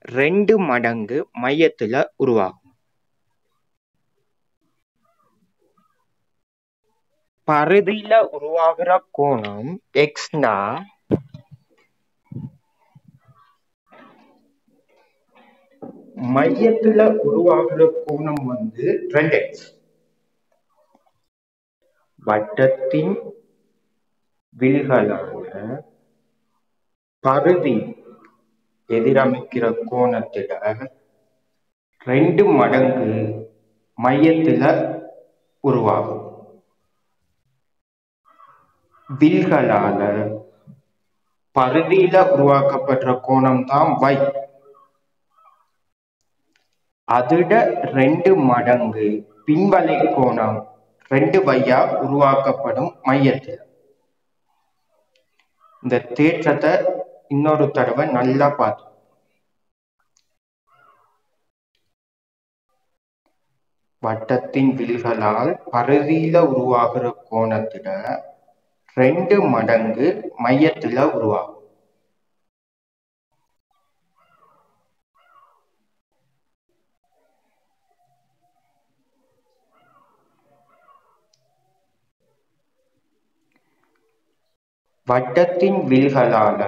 ரெண்டு மடங்கு மையத்துல உருவாகும் பரிதியில உருவாகிற கோணம் எக்ஸ்னா மையத்துல உருவாகிற கோணம் வந்து ரெண்டு எக்ஸ் வட்டத்தின் வில்களான பருதி எதிரமைக்கிற கோணத்தில ரெண்டு மடங்கு மையத்துல உருவாகும் வில்களால பருதியில உருவாக்கப்படுற கோணம் தான் வை அதிட ரெண்டு மடங்கு பின்வலை கோணம் ரெண்டு வையா உருவாக்கப்படும் மையத்தில் இந்த தேற்றத்தை இன்னொரு தடவை நல்லா பார்த்து வட்டத்தின் வில்களால் பருதியில உருவாகிற கோணத்துல ரெண்டு மடங்கு மையத்துல உருவாகும் வட்டத்தின் வில்களால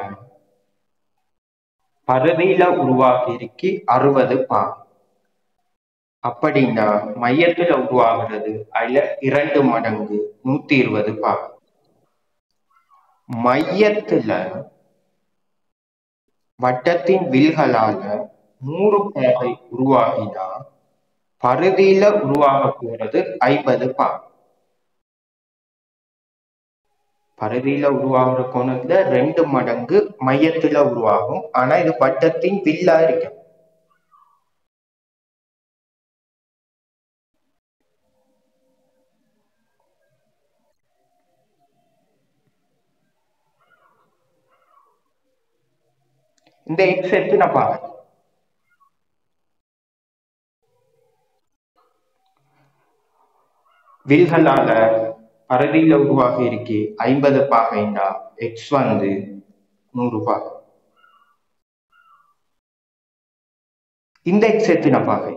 பருதியில உருவாகி இருக்கி அறுபது பாகம் அப்படின்னா மையத்துல உருவாகிறது அதுல இரண்டு மடங்கு நூத்தி இருபது பாகம் மையத்துல வட்டத்தின் வில்களால நூறு பாகை உருவாகினா பருதியில உருவாக போறது ஐம்பது பாகம் பருதியில உருவாகிற கோணத்துல ரெண்டு மடங்கு மையத்துல உருவாகும் ஆனா இது வட்டத்தின் வில்லா இருக்கும் இந்த எக்ஸ் எடுத்து நான் பார்க்கறேன் வில்களால பரதியில உருவாகி இருக்கு ஐம்பது பாகைண்டா எக்ஸ் வந்து நூறு பாகை இந்த எக்ஸ் எத்தனை பாகை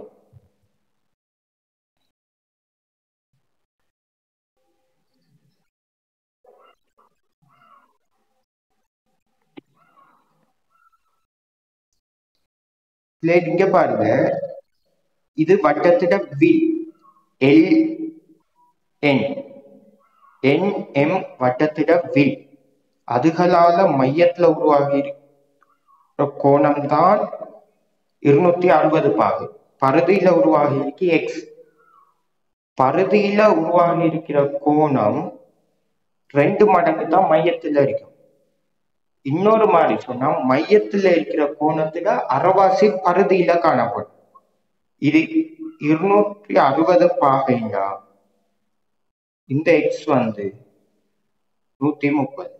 இங்க பாருங்க இது வட்டத்திட வில் எல் என் என் எம் வட்டத்திட வில் அதுகளால மையத்துல உருவாகி கோணம் தான் இருநூத்தி அறுபது பாகு பருதியில உருவாகி இருக்கு எக்ஸ் பருதியில உருவாகி இருக்கிற கோணம் ரெண்டு மடங்கு தான் மையத்துல இருக்கும் இன்னொரு மாதிரி சொன்னா மையத்துல இருக்கிற கோணத்துல அறவாசி பருதியில காணப்படும் இது இருநூற்றி அறுபது பாகைண்டா இந்த எக்ஸ் வந்து நூத்தி முப்பது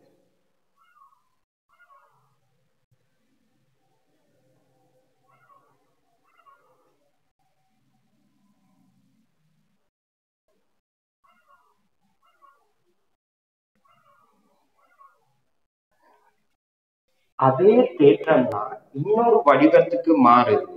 அதே தேற்றம் தான் இன்னொரு வடிவத்துக்கு மாறுது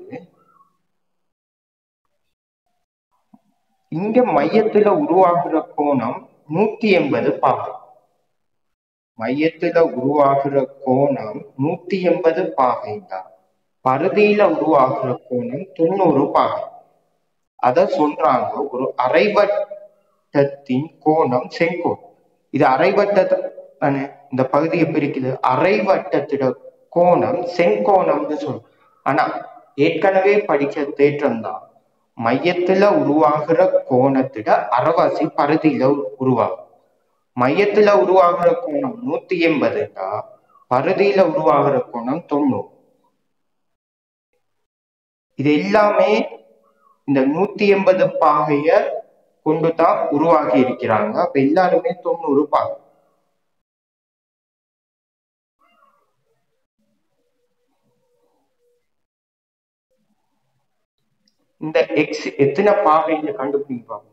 இங்க மையத்துல உருவாகுற கோணம் நூத்தி எண்பது பாகை மையத்துல உருவாகுற கோணம் நூத்தி எண்பது பாகை தான் பருதியில உருவாகுற கோணம் தொண்ணூறு பாகை அத சொல்றாங்க ஒரு அரைவட்டத்தின் கோணம் செங்கோணம் இது அரைவட்டத்தை தானே இந்த பகுதியை பிரிக்குது அரைவட்டத்திட கோணம் செங்கோணம்னு சொல்லும் ஆனா ஏற்கனவே படிச்ச தேற்றம் தான் மையத்துல உருவாகிற கோணத்திட அறவாசி பருதியில உருவாகும் மையத்துல உருவாகிற கோணம் நூத்தி எண்பதுடா பருதியில உருவாகிற கோணம் தொண்ணூறு இது எல்லாமே இந்த நூத்தி எண்பது பாகைய கொண்டு தான் உருவாக்கி இருக்கிறாங்க அப்ப எல்லாருமே தொண்ணூறு பாகை இந்த எக்ஸ் எத்தனை பாகைன்னு கண்டுபிடிப்பாங்க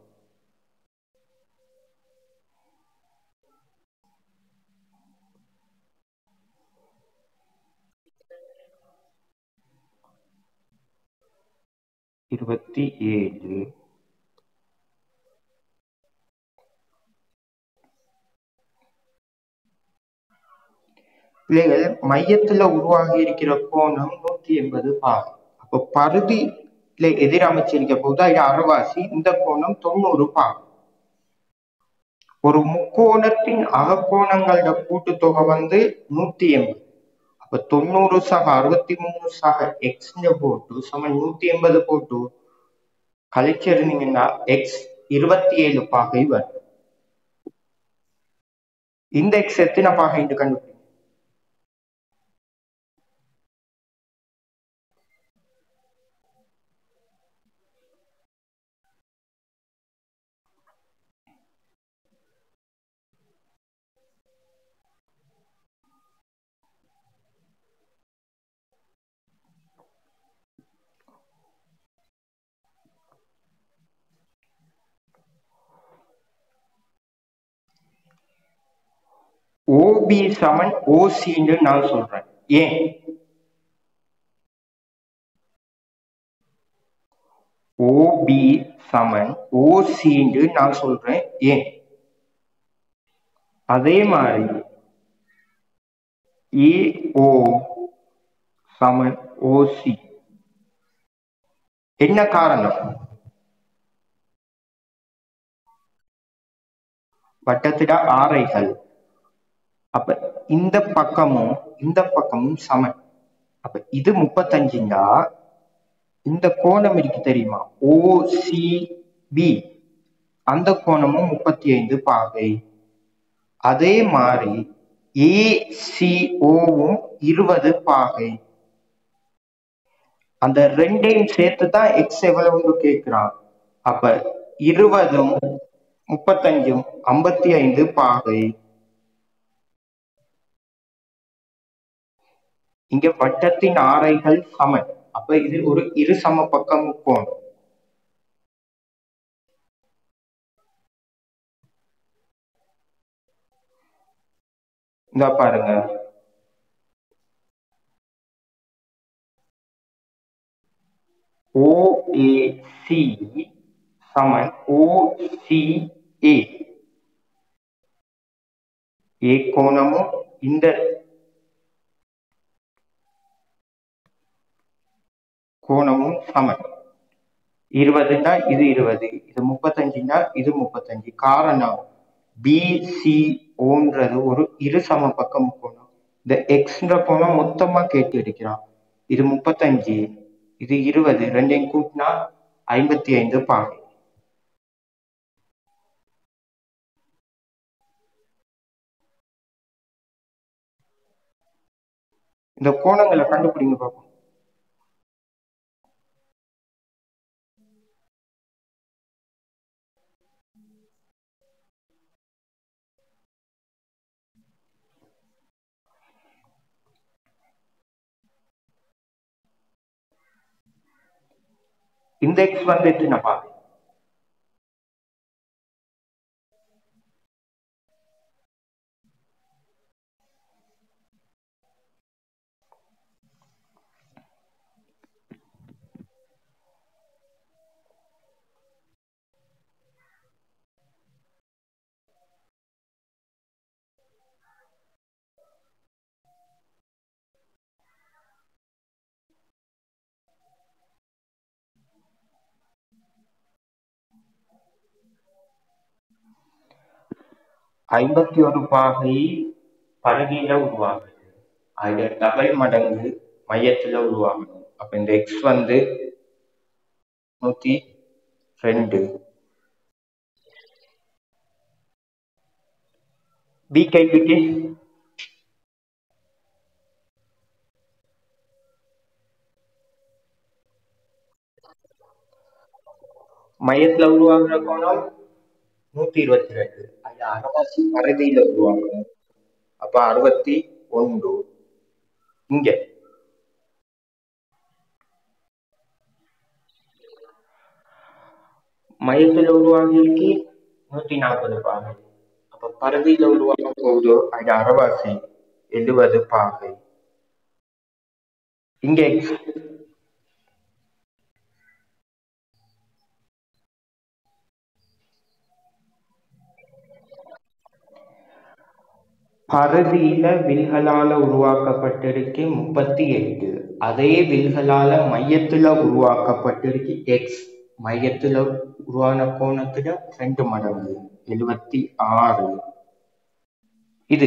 இருபத்தி ஏழு பிள்ளைகள் மையத்துல உருவாகி இருக்கிற கோணம் நூத்தி எண்பது பாகை அப்ப பருதியில எதிர் அமைச்சிருக்க போது அது அறுவாசி இந்த கோணம் தொண்ணூறு பாகை ஒரு முக்கோணத்தின் அகக்கோணங்களோட கூட்டுத்தொகை வந்து நூத்தி எண்பது அப்ப தொண்ணூறு சக அறுபத்தி மூணு சக எக்ஸ் போட்டு சமன் நூத்தி எண்பது போட்டு கழிச்சிருந்தீங்கன்னா எக்ஸ் இருபத்தி ஏழு பாகை வரும் இந்த எக்ஸ் எத்தனை பாகைன்னு கண்டுபிடிங்க ஓபி சமன் ஓசின்னு நான் சொல்றேன் ஏன் ஓபி சமன் ஓசின்னு நான் சொல்றேன் ஏன் அதே மாதிரி ஏஓ சமன் ஓசி என்ன காரணம் வட்டத்திட ஆரைகள் அப்ப இந்த பக்கமும் இந்த பக்கமும் சமன் அப்ப இது முப்பத்தஞ்சுண்டா இந்த கோணம் இருக்கு தெரியுமா ஓசிபி அந்த கோணமும் முப்பத்தி ஐந்து பாகை அதே மாதிரி ஏசிஓவும் இருபது பாகை அந்த ரெண்டையும் சேர்த்து தான் எக்ஸ் எவ்வளவுன்னு கேட்கிறான் அப்ப இருபதும் முப்பத்தஞ்சும் ஐம்பத்தி ஐந்து பாகை இங்க வட்டத்தின் ஆரைகள் சமன் அப்ப இது ஒரு இரு சம பக்கம் முக்கோணம் இந்த பாருங்க ஓஏசி சமன் ஓசிஏ ஏ கோணமும் இந்த கோணமும் சமன் இருபதுன்னா இது இருபது இது முப்பத்தஞ்சுன்னா இது முப்பத்தஞ்சு காரணம் பிசிஓன்றது ஒரு இரு சம பக்கம் கோணம் இந்த எக்ஸ்ன்ற கோணம் மொத்தமா கேட்டு இருக்கிறான் இது முப்பத்தஞ்சு இது இருபது ரெண்டையும் கூட்டினா ஐம்பத்தி ஐந்து பாகை இந்த கோணங்களை கண்டுபிடிங்க பார்ப்போம் இந்த எக்ஸ் வந்து எத்தனை பாகை ஐம்பத்தி ஒரு பாகை பருகில உருவாகுது அது டபுள் மடங்கு மையத்துல உருவாகணும் அப்ப இந்த எக்ஸ் வந்து நூத்தி ரெண்டு பி கேள்விக்கு மையத்துல உருவாகுற கோணம் நூத்தி இருபத்தி ரெண்டு அது அரைவாசி பரதியில உருவாகணும் அப்ப அறுபத்தி ஒன்று இங்க மையத்துல உருவாகிருக்கு நூத்தி நாற்பது பாகை அப்ப பரதியில உருவாக போகுதோ அது அரைவாசி எழுபது பாகை இங்க பருதியில வில்களால உருவாக்கப்பட்டிருக்கு முப்பத்தி எட்டு அதே வில்களால மையத்துல உருவாக்கப்பட்டிருக்கு எக்ஸ் மையத்துல உருவான கோணத்துல ரெண்டு மடங்கு எழுபத்தி ஆறு இது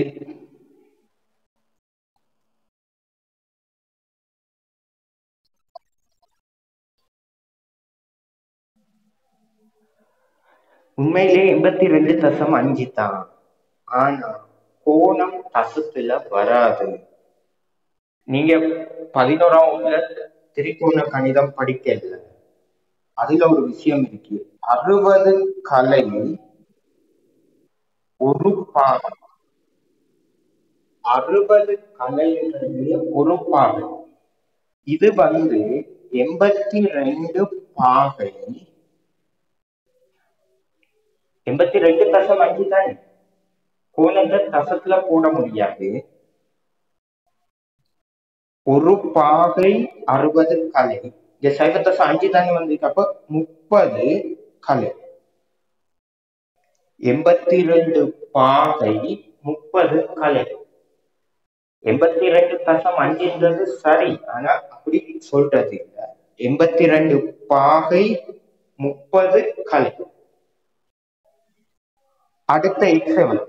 உண்மையிலே எண்பத்தி ரெண்டு தசம் அஞ்சு தான் ஆனா கோணம் தசத்துல வராது நீங்க பதினோராம் வகுப்புல திரிகோண கணிதம் படிக்கல அதுல ஒரு விஷயம் இருக்கு அறுபது கலை ஒரு பாகம் அறுபது கலைன்றது ஒரு பாகம் இது வந்து எண்பத்தி ரெண்டு பாகை எண்பத்தி ரெண்டு தசம் அஞ்சு தானே கோணத்தை தசத்துல போட முடியாது ஒரு பாகை அறுபது கலை இங்க சைவ தசம் அஞ்சு தானே வந்திருக்கு அப்ப முப்பது கலை எண்பத்தி ரெண்டு பாகை முப்பது கலை எண்பத்தி ரெண்டு தசம் அஞ்சுன்றது சரி ஆனா அப்படி சொல்றது இல்ல எண்பத்தி ரெண்டு பாகை முப்பது கலை அடுத்த எக்ஸ் எவ்வளவு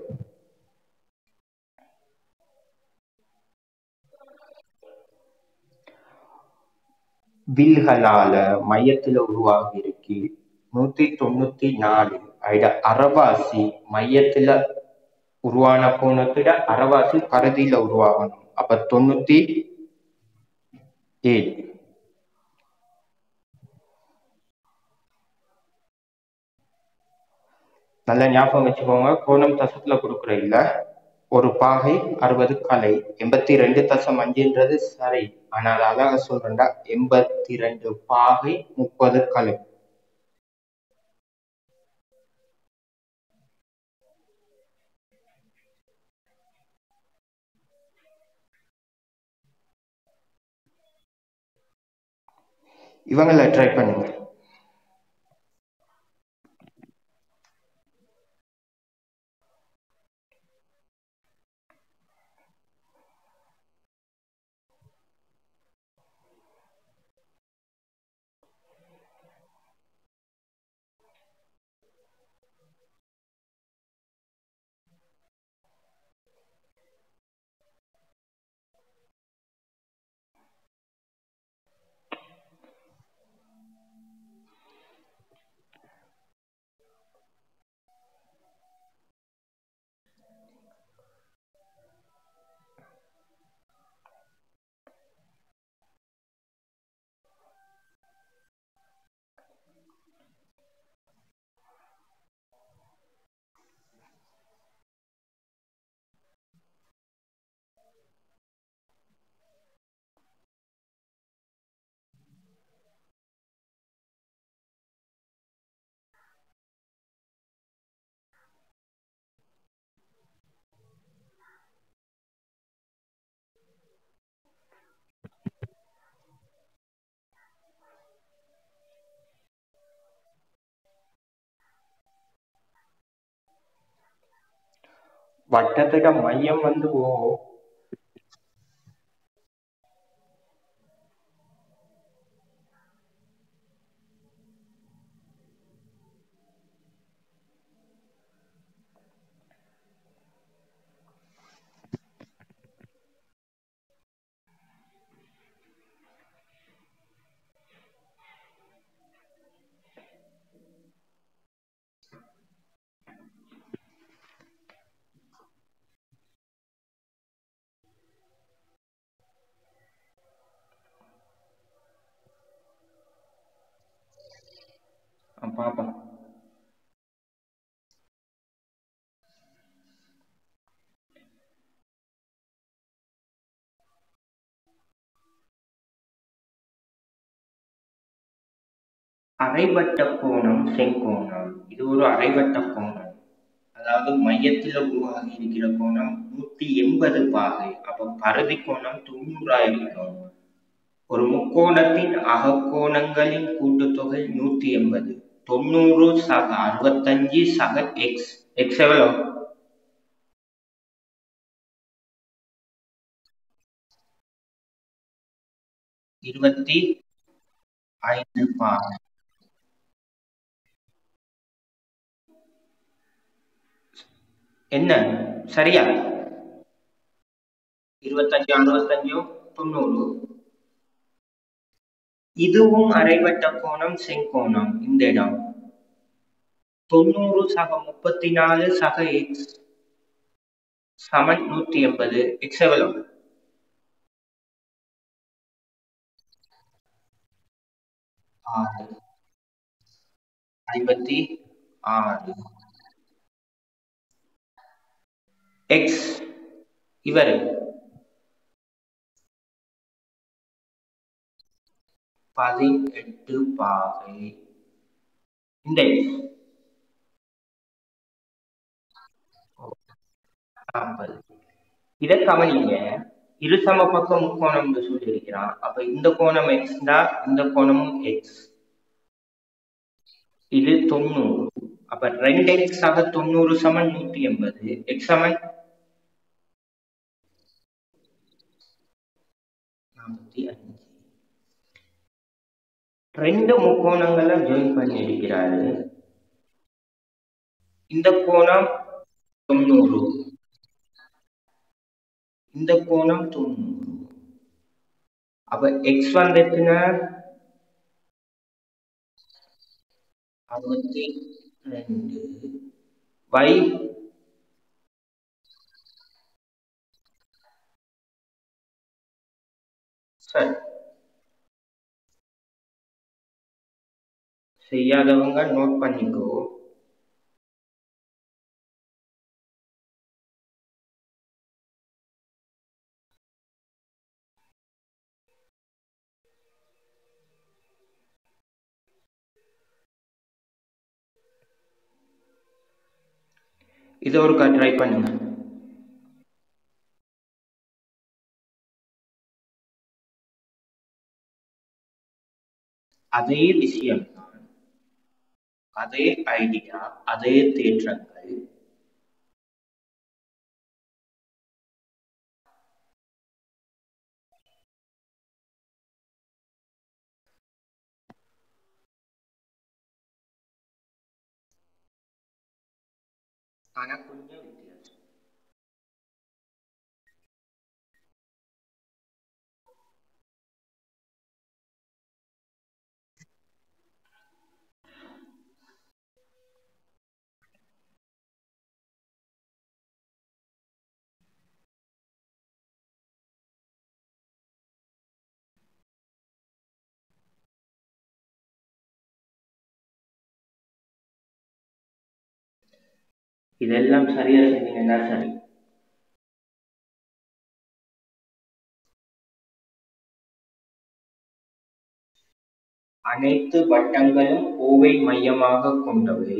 வில்களால மையத்துல உருவாகி இருக்கு நூத்தி தொண்ணூத்தி நாலு அட அறவாசி மையத்துல உருவான கோணத்துல அறவாசி பரதியில உருவாகணும் அப்ப தொண்ணூத்தி ஏழு நல்லா ஞாபகம் வச்சுக்கோங்க கோணம் தசத்துல கொடுக்குற இல்ல ஒரு பாகை அறுபது கலை எண்பத்தி ரெண்டு தசம் அஞ்சுன்றது சரி ஆனால் அழகா சொல்றேன்டா எண்பத்தி ரெண்டு பாகை முப்பது கலை இவங்கள ட்ரை பண்ணுங்க வட்டத்தோட மையம் வந்து ஓ பாப்போம் அரைவட்ட கோணம் செங்கோணம் இது ஒரு அரைவட்ட கோணம் அதாவது மையத்துல உருவாகி இருக்கிற கோணம் நூத்தி எண்பது பாகை அப்ப பருதி கோணம் தொண்ணூறாயிருக்கும் ஒரு முக்கோணத்தின் அகக்கோணங்களின் கூட்டுத்தொகை நூத்தி எண்பது தொண்ணூறு சக அறுபத்தஞ்சு சக எக்ஸ் எக்ஸ் எவ்வளோ இருபத்தி ஐந்து பாகை என்ன சரியா இருபத்தஞ்சு அறுபத்தஞ்சு தொண்ணூறு இதுவும் அரைவட்ட கோணம் செங்கோணம் இந்த இடம் தொண்ணூறு சக முப்பத்தி நாலு சக எக்ஸ் சமன் நூத்தி எண்பது எக்ஸ் எவ்வளவு ஆறு ஐம்பத்தி ஆறு எக்ஸ் இவர் பதினெட்டு பாகை இந்த எக்ஸ் நாற்பது இதை கவனிங்க இரு சம பக்கம் முக்கோணம் சொல்லியிருக்கிறான் அப்ப இந்த கோணம் எக்ஸ்னா இந்த கோணமும் எக்ஸ் இது தொண்ணூறு அப்ப ரெண்டு எக்ஸ் ஆக தொண்ணூறு சமன் நூத்தி எண்பது எக்ஸ் சமன் நாற்பத்தி அஞ்சு ரெண்டு முக்கோணங்களை ஜாயின் பண்ணி இருக்கிறாரு இந்த கோணம் தொண்ணூறு இந்த கோணம் தொண்ணூறு அப்ப எக்ஸ் வந்து எத்தனை அறுபத்தி ரெண்டு பை சரி செய்யாதவங்க நோட் பண்ணிக்கோ இதை ஒருக்கா ட்ரை பண்ணுங்க அதே விஷயம்தான் அதே ஐடியா அதே தேற்றங்கள் ஆனா கொஞ்சம் வித்தியாசம் இதெல்லாம் சரியா செஞ்சீங்கன்னா சரி அனைத்து வட்டங்களும் ஓவை மையமாக கொண்டவை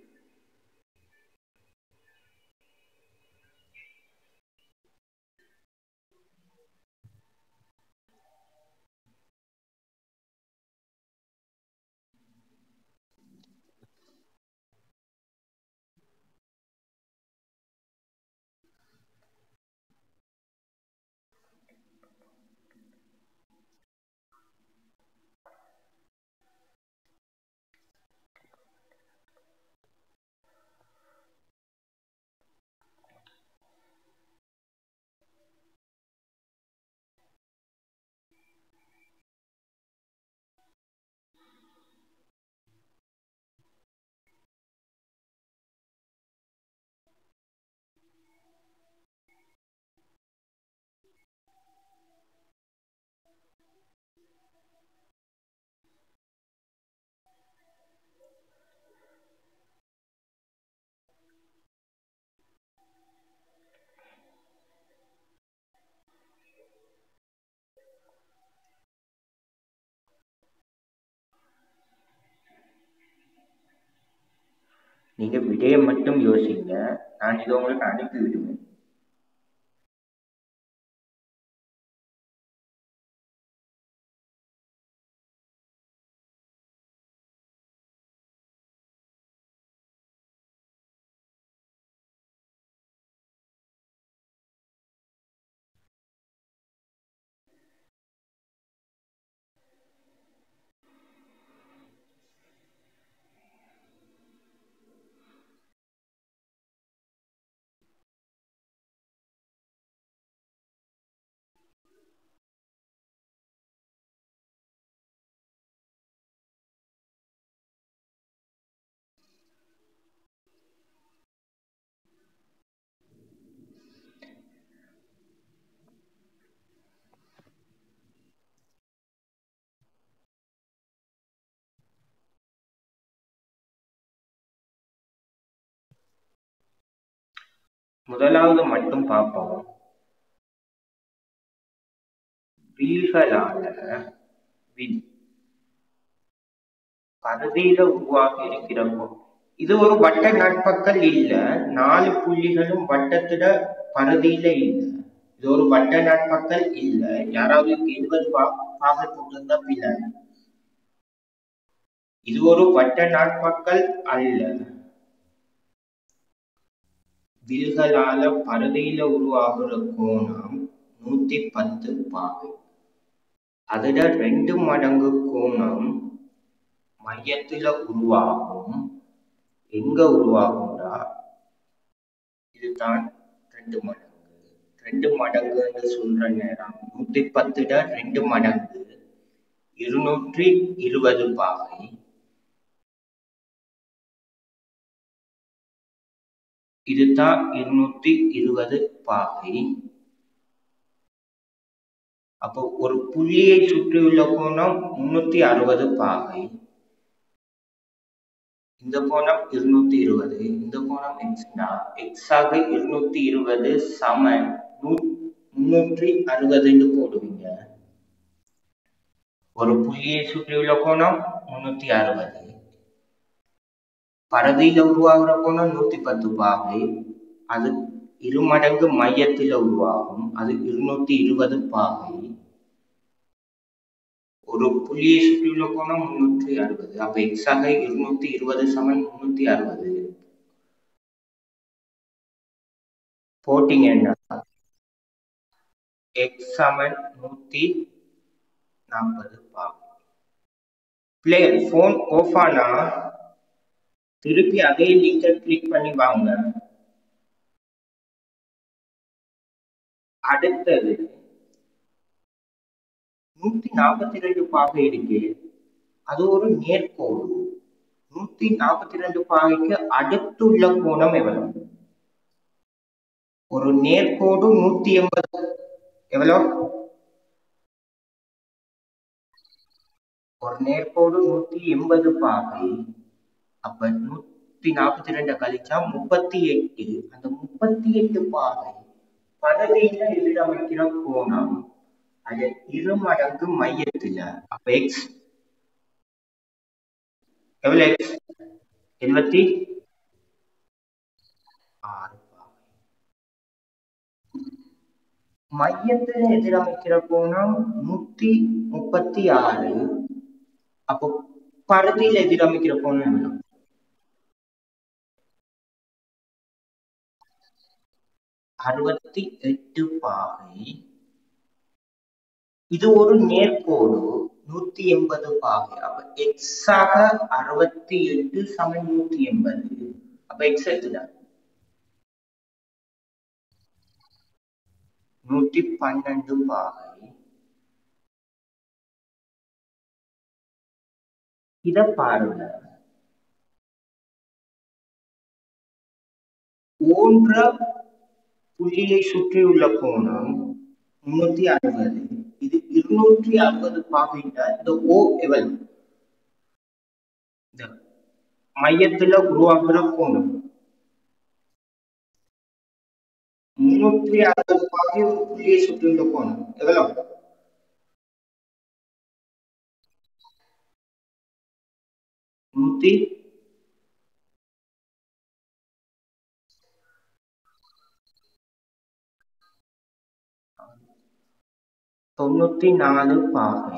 நீங்க விடையை மட்டும் யோசிங்க நான் இதை உங்களுக்கு அனுப்பி விடுவேன் முதலாவது மட்டும் பார்ப்போம் வில்களால வில் பகுதியில உருவாகி இருக்கிறப்போ இது ஒரு வட்ட நட்பக்கல் இல்ல நாலு புள்ளிகளும் வட்டத்துல பகுதியில இல்ல இது ஒரு வட்ட நட்பக்கல் இல்ல யாராவது இருபது பாகை போட்டிருந்தா பின்னாடி இது ஒரு வட்ட நாட்பக்கல் அல்ல வில்களால பருதியில உருவாகிற கோணம் நூத்தி பத்து பாகை அதுல ரெண்டு மடங்கு கோணம் மையத்துல உருவாகும் எங்க உருவாகும்டா இதுதான் ரெண்டு மடங்கு ரெண்டு மடங்குன்னு சொல்ற நேரம் நூத்தி பத்துல ரெண்டு மடங்கு இருநூற்றி இருபது பாகை இதுதான் இருநூத்தி இருபது பாகை அப்போ ஒரு புள்ளியை சுற்றியுள்ள கோணம் முன்னூத்தி அறுபது பாகை இந்த கோணம் இருநூத்தி இருபது இந்த கோணம் எக்ஸ்னா எக்ஸாக இருநூத்தி இருபது சமன் முன்னூற்றி அறுபதுன்னு போடுவீங்க ஒரு புள்ளியை சுற்றியுள்ள கோணம் முன்னூத்தி அறுபது பரதியில உருவாகிற கோணம் நூத்தி பத்து பாகை அது இரு மடங்கு மையத்தில உருவாகும் அது இருநூத்தி இருபது பாகை ஒரு புள்ளியை சுற்றியுள்ள கோணம் முன்னூற்றி அறுபது அப்ப எக்ஸாக இருநூத்தி இருபது சமன் முன்னூத்தி அறுபது போட்டீங்கன்னா எக்ஸ் சமன் நூத்தி நாற்பது பாகை பிளேயர் போன் ஆஃப் ஆனா திருப்பி அதே லிங்கை கிளிக் பண்ணி வாங்க அடுத்தது நூத்தி நாற்பத்தி ரெண்டு பாகை இருக்கு அது ஒரு நேர்கோடு நூத்தி நாற்பத்தி ரெண்டு பாகைக்கு அடுத்துள்ள கோணம் எவ்வளவு ஒரு நேர்கோடு நூத்தி எண்பது எவ்வளவு ஒரு நேர்கோடு நூத்தி எண்பது பாகை அப்ப நூத்தி நாற்பத்தி ரெண்டு கழிச்சா முப்பத்தி எட்டு அந்த முப்பத்தி எட்டு பாகை பதவியில எதிரமைக்கிற கோணம் அது இரு மடங்கு மையத்துல அப்ப எக்ஸ் எவ்வளவு எக்ஸ் எழுபத்தி ஆறு பாகை மையத்துல எதிரமைக்கிற கோணம் நூத்தி முப்பத்தி ஆறு அப்போ பருதியில் எதிரமைக்கிற கோணம் எவ்வளவு அறுபத்தி எட்டு பாகை இது ஒரு நேர்கோடு நூத்தி எண்பது பாகை அப்ப எக்ஸாக அறுபத்தி எட்டு சமன் நூத்தி எண்பது அப்ப எக்ஸ் எட்டுதான் நூத்தி பன்னெண்டு பாகை இத பாருங்க போன்ற புள்ளியை சுற்றியுள்ள கோணம் முன்னூத்தி அறுபது இது இருநூற்றி அறுபது பாகைன்ற இந்த ஓ எவல் இந்த மையத்துல உருவாக்குற கோணம் முன்னூற்றி அறுபது பாகை ஒரு புள்ளியை சுற்றியுள்ள கோணம் எவ்வளவு நூத்தி தொண்ணூத்தி நாலு பாகை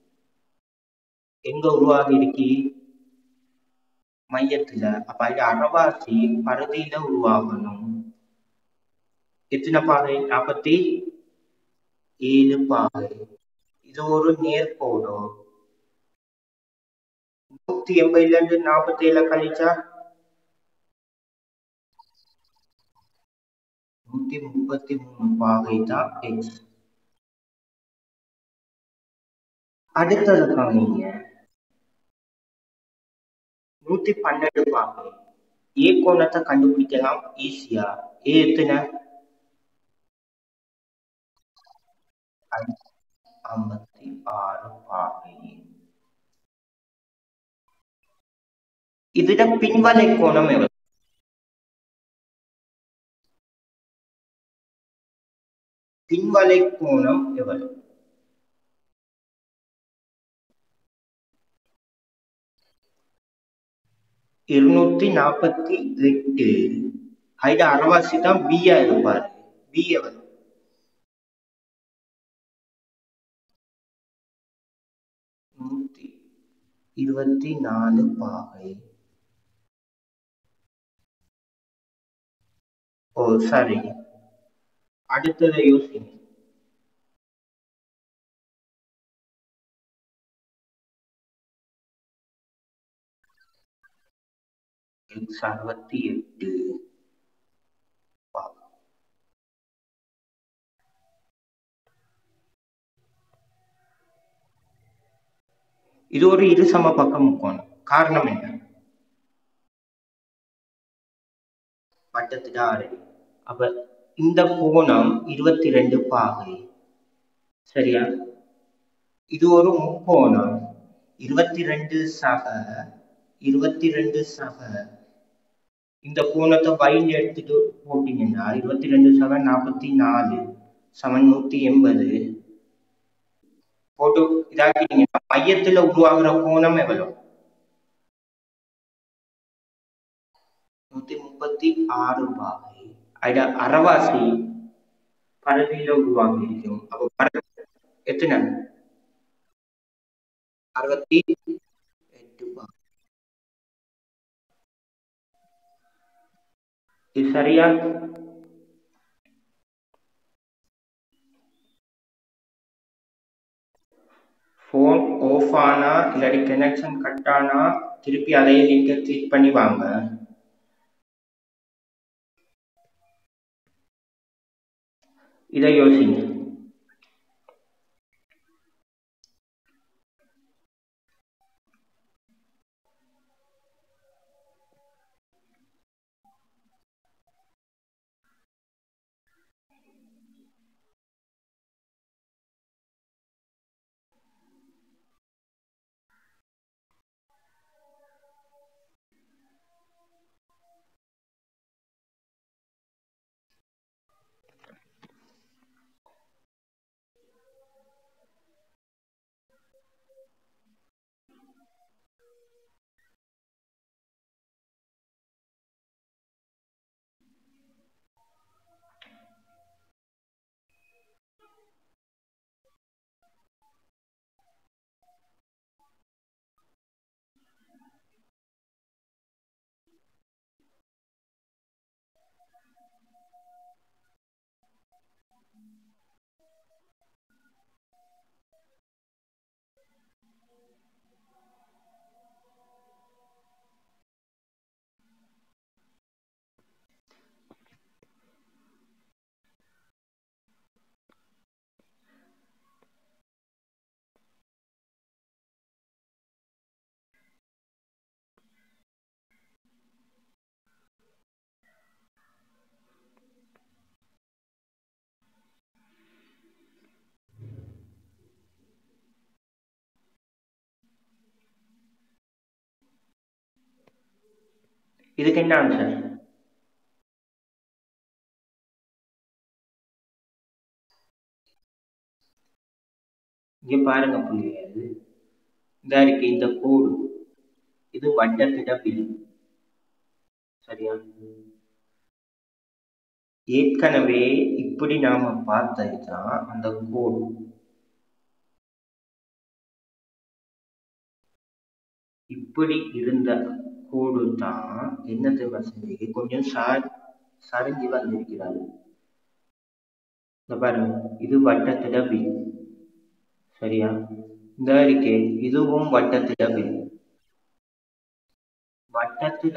எங்க உருவாகி இருக்கி மையத்துல அப்ப அது அறவாசி பருதியில உருவாகணும் எத்தனை பாகை நாற்பத்தி ஏழு பாகை இது ஒரு நேர்கோடு நூத்தி எண்பதுல இருந்து நாற்பத்தி ஏழு கழிச்சா நூத்தி முப்பத்தி மூணு பாகை தான் எக்ஸ் அடுத்தது கவனிங்க நூத்தி பன்னெண்டு பாகை ஏ கோணத்தை கண்டுபிடிக்கலாம் ஈஸியா ஏ எத்தனை ஐம்பத்தி ஆறு பாகை இதுல பின்வலை கோணம் எவ்வளவு பின்வலை கோணம் எவ்வளவு இருநூத்தி நாற்பத்தி எட்டு அதுல அரைவாசி தான் பியா இருப்பாரு பி எவ்வளவு நூத்தி இருபத்தி நாலு பாகை ஓ சரி அடுத்ததை யோசிங்க எக்ஸ் அறுபத்தி எட்டு பாகை. இது ஒரு இரு சம பக்க முக்கோணம் காரணம் என்ன வட்டத்துக்கு ஆறு அப்ப இந்த கோணம் இருபத்தி ரெண்டு பாகை சரியா இது ஒரு முக்கோணம் இருபத்தி ரெண்டு சக இருபத்தி ரெண்டு சக இந்த கோணத்தை வயல் எடுத்துட்டு போட்டீங்கன்னா இருபத்தி ரெண்டு சக நாற்பத்தி நாலு சமன் நூத்தி எண்பது போட்டு இதாக்கிட்டீங்கன்னா மையத்துல உருவாகிற கோணம் எவ்வளவு நூத்தி முப்பத்தி ஆறு பாகை அதுல அரைவாசி பரதியில உருவாகி இருக்கும் அப்ப பர எத்தனை அறுபத்தி எட்டு பாகை இது சரியா ஃபோன் ஆஃப் ஆனா இல்லாட்டி கனெக்ஷன் கட் ஆனா திருப்பி அதையே லிங்கை கிளிக் பண்ணி வாங்க இதை யோசிங்க இதுக்கு என்ன ஆன்சர் இங்க பாருங்க புள்ளிகள் இதா இருக்கு இந்த கோடு இது வட்டத்திட வில் சரியா ஏற்கனவே இப்படி நாம பார்த்ததுதான் அந்த கோடு இப்படி இருந்த கோடு தான் என்னது வசதி கொஞ்சம் சார் சரிஞ்சு வந்திருக்கிறாரு இந்த பாருங்க இது வட்டத்திட வில் சரியா இந்த இருக்கே இதுவும் வட்டத்திட வில் வட்டத்திட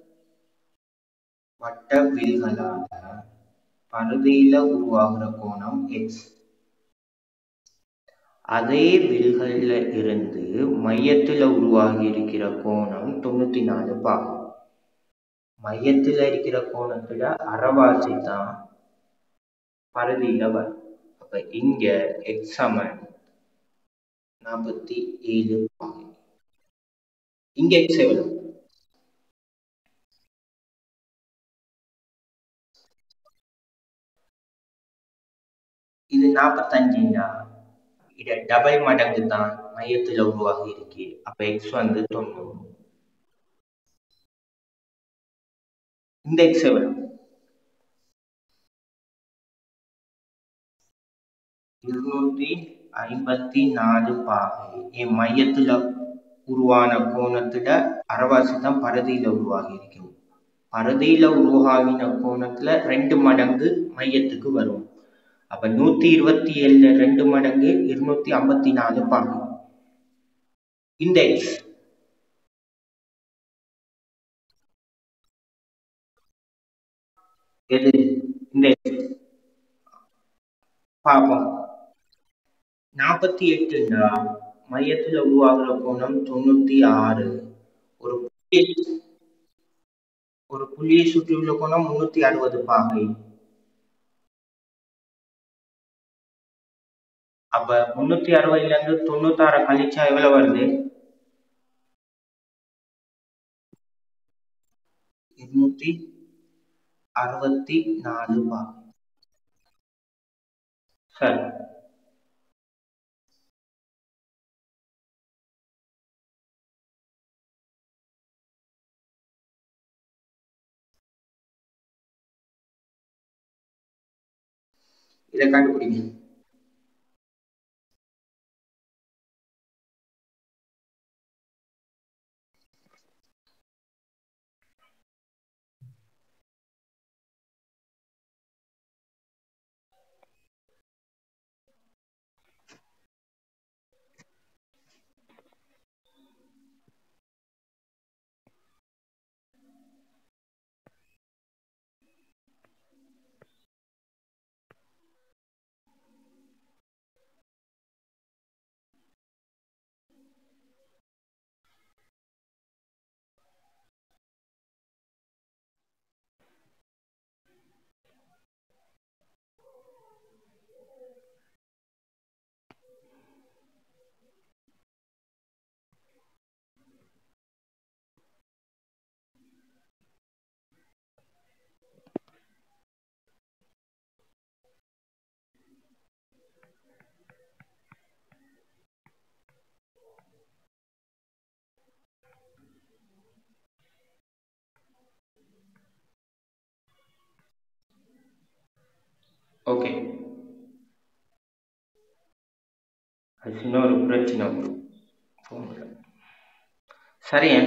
வட்ட வில்களால பருதியில உருவாகிற கோணம் எக்ஸ் அதே வில்கள்ல இருந்து மையத்துல உருவாகி இருக்கிற கோணம் தொண்ணூத்தி நாலு பாகம் மையத்துல இருக்கிற கோணத்துல அரைவாசி தான் பருதியில வரும் அப்ப இங்க எக்ஸ் சமன் நாற்பத்தி ஏழு பாகை இங்க எக்ஸ் எவ்வளவு நாற்பத்தஞ்சுண்டா இத டபுள் மடங்கு தான் மையத்துல உருவாகி இருக்கு அப்ப எக்ஸ் வந்து தொண்ணூறு இந்த எக்ஸ் எவ்வளவு இருநூத்தி ஐம்பத்தி நாலு பாகை என் மையத்துல உருவான கோணத்துல அரைவாசி தான் பரதியில உருவாகி இருக்கும் பரதியில உருவாகின கோணத்துல ரெண்டு மடங்கு மையத்துக்கு வரும் அப்ப நூத்தி இருபத்தி ஏழுல ரெண்டு மடங்கு இருநூத்தி ஐம்பத்தி நாலு பாகை இந்த எக்ஸ் எது இந்த எக்ஸ் பார்ப்போம் நாற்பத்தி எட்டுண்டா மையத்துல உருவாகிற கோணம் தொண்ணூத்தி ஆறு ஒரு புள்ளி ஒரு புள்ளியை சுற்றியுள்ள கோணம் முன்னூத்தி அறுபது பாகை அப்ப முன்னூத்தி அறுபதுல இருந்து தொண்ணூத்தாறு கழிச்சா எவ்வளவு வருது இருநூத்தி அறுபத்தி நாலு பாகை சரி இதை கண்டுபிடிங்க ஓகே அது சின்ன ஒரு பிரச்சனை ஃபோனில் சரியா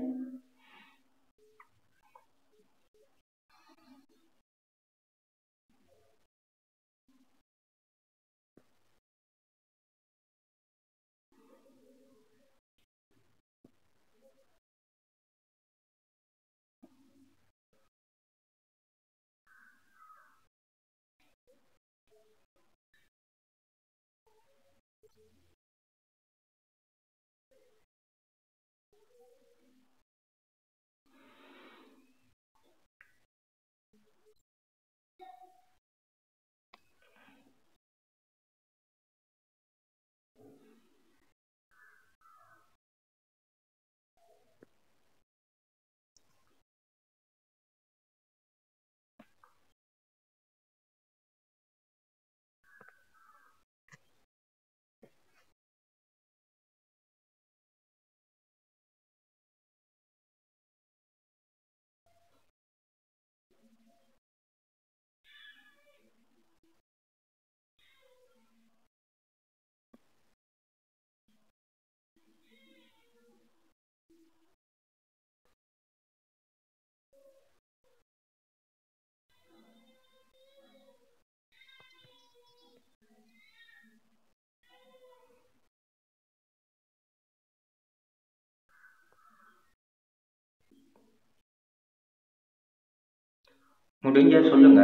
முடிஞ்சா சொல்லுங்க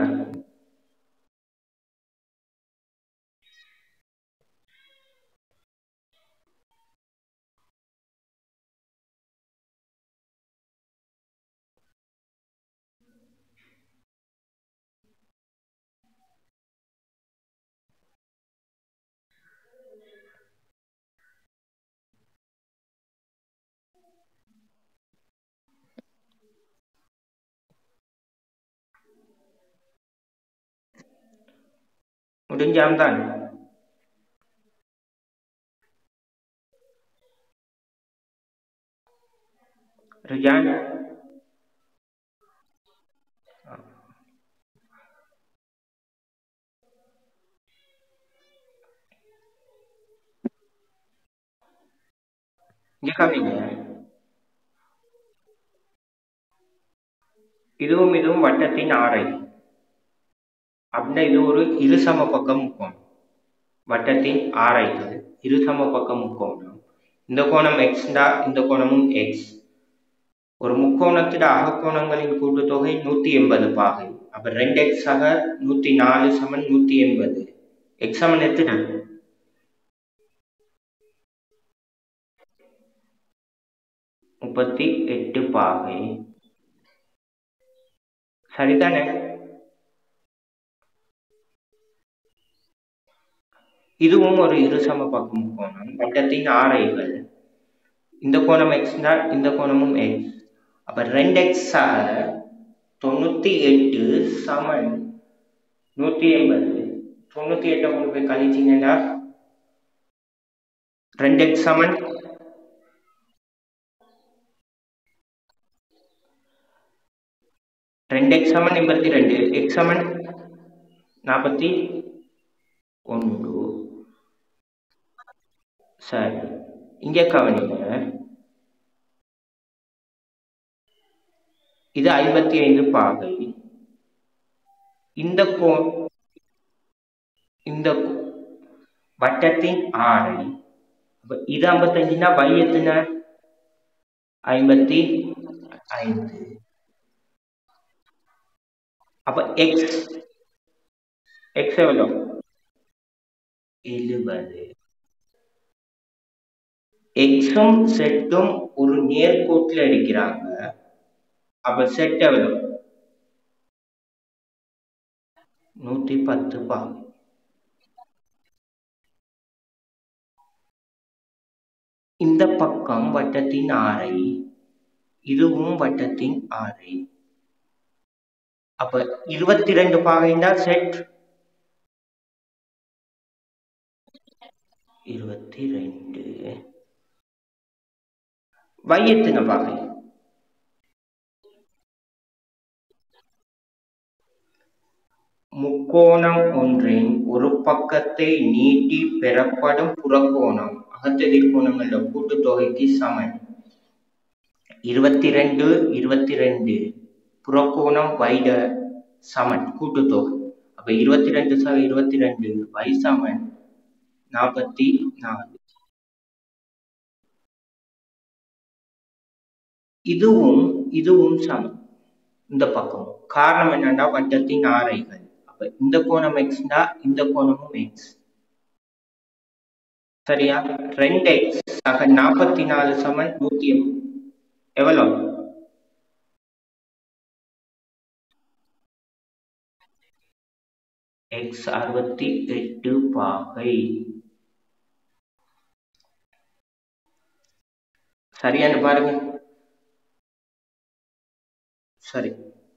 முடிஞ்சாம்தான் ரிஜான் இங்க காமிங்க இதுவும் இதுவும் வட்டத்தின் ஆரை அப்படின்னா இது ஒரு இருசம பக்கம் முக்கோணம் வட்டத்தின் ஆரைகள் இருசம பக்கம் முக்கோணம் இந்த கோணம் எக்ஸ்டா இந்த கோணமும் எக்ஸ் ஒரு முக்கோணத்திட அகக்கோணங்களின் கூட்டுத்தொகை நூத்தி எண்பது பாகை அப்ப ரெண்டு எக்ஸ் ஆக நூத்தி நாலு சமன் நூத்தி எண்பது எக்ஸ் சமன் எத்தனை முப்பத்தி எட்டு பாகை சரிதானே இதுவும் ஒரு இருசம பக்கம் கோணம் வட்டத்தின் ஆரைகள் இந்த கோணம் எக்ஸ்னா இந்த கோணமும் எக்ஸ் அப்ப ரெண்டு எக்ஸ் ஆக தொண்ணூத்தி எட்டு சமன் நூத்தி ஐம்பது தொண்ணூத்தி எட்டை கொண்டு போய் கழிச்சீங்கன்னா ரெண்டு எக்ஸ் சமன் ரெண்டு எக்ஸ் சமன் எண்பத்தி ரெண்டு எக்ஸ் சமன் நாற்பத்தி ஒன்று சரி இங்க கவனிங்க இது ஐம்பத்தி ஐந்து பாகை இந்த கோ இந்த வட்டத்தின் ஆரை இது ஐம்பத்தஞ்சுனா பை எத்தனை ஐம்பத்தி ஐந்து அப்ப எக்ஸ் எக்ஸ் எவ்வளோ எழுபது எக்ஸும் செட்டும் ஒரு நேர்கோட்டில் இருக்கிறாங்க அப்ப செட் எவ்வளோ நூத்தி பத்து பாகம் இந்த பக்கம் வட்டத்தின் ஆரை இதுவும் வட்டத்தின் ஆரை அப்ப இருபத்தி ரெண்டு பாகைண்டா செட் இருபத்தி ரெண்டு வை எத்தனை பாகை முக்கோணம் ஒன்றின் ஒரு பக்கத்தை நீட்டி பெறப்படும் புறக்கோணம் அகத்தெதிர் கோணங்களோட கூட்டுத்தொகைக்கு சமன் இருபத்தி ரெண்டு இருபத்தி ரெண்டு புறக்கோணம் வைட சமன் கூட்டுத்தொகை அப்ப இருபத்தி ரெண்டு சக இருபத்தி ரெண்டு வை சமன் நாற்பத்தி நாலு இதுவும் இதுவும் சமம் இந்த பக்கம் காரணம் என்னன்னா வட்டத்தின் ஆரைகள் அப்ப இந்த கோணம் எக்ஸ்னா இந்த கோணமும் எக்ஸ் சரியா ரெண்டு எக்ஸ் ஆக நாற்பத்தி நாலு சமன் நூத்தி எவ்வளோ எக்ஸ் அறுபத்தி எட்டு பாகை சரியானு பாருங்க சரி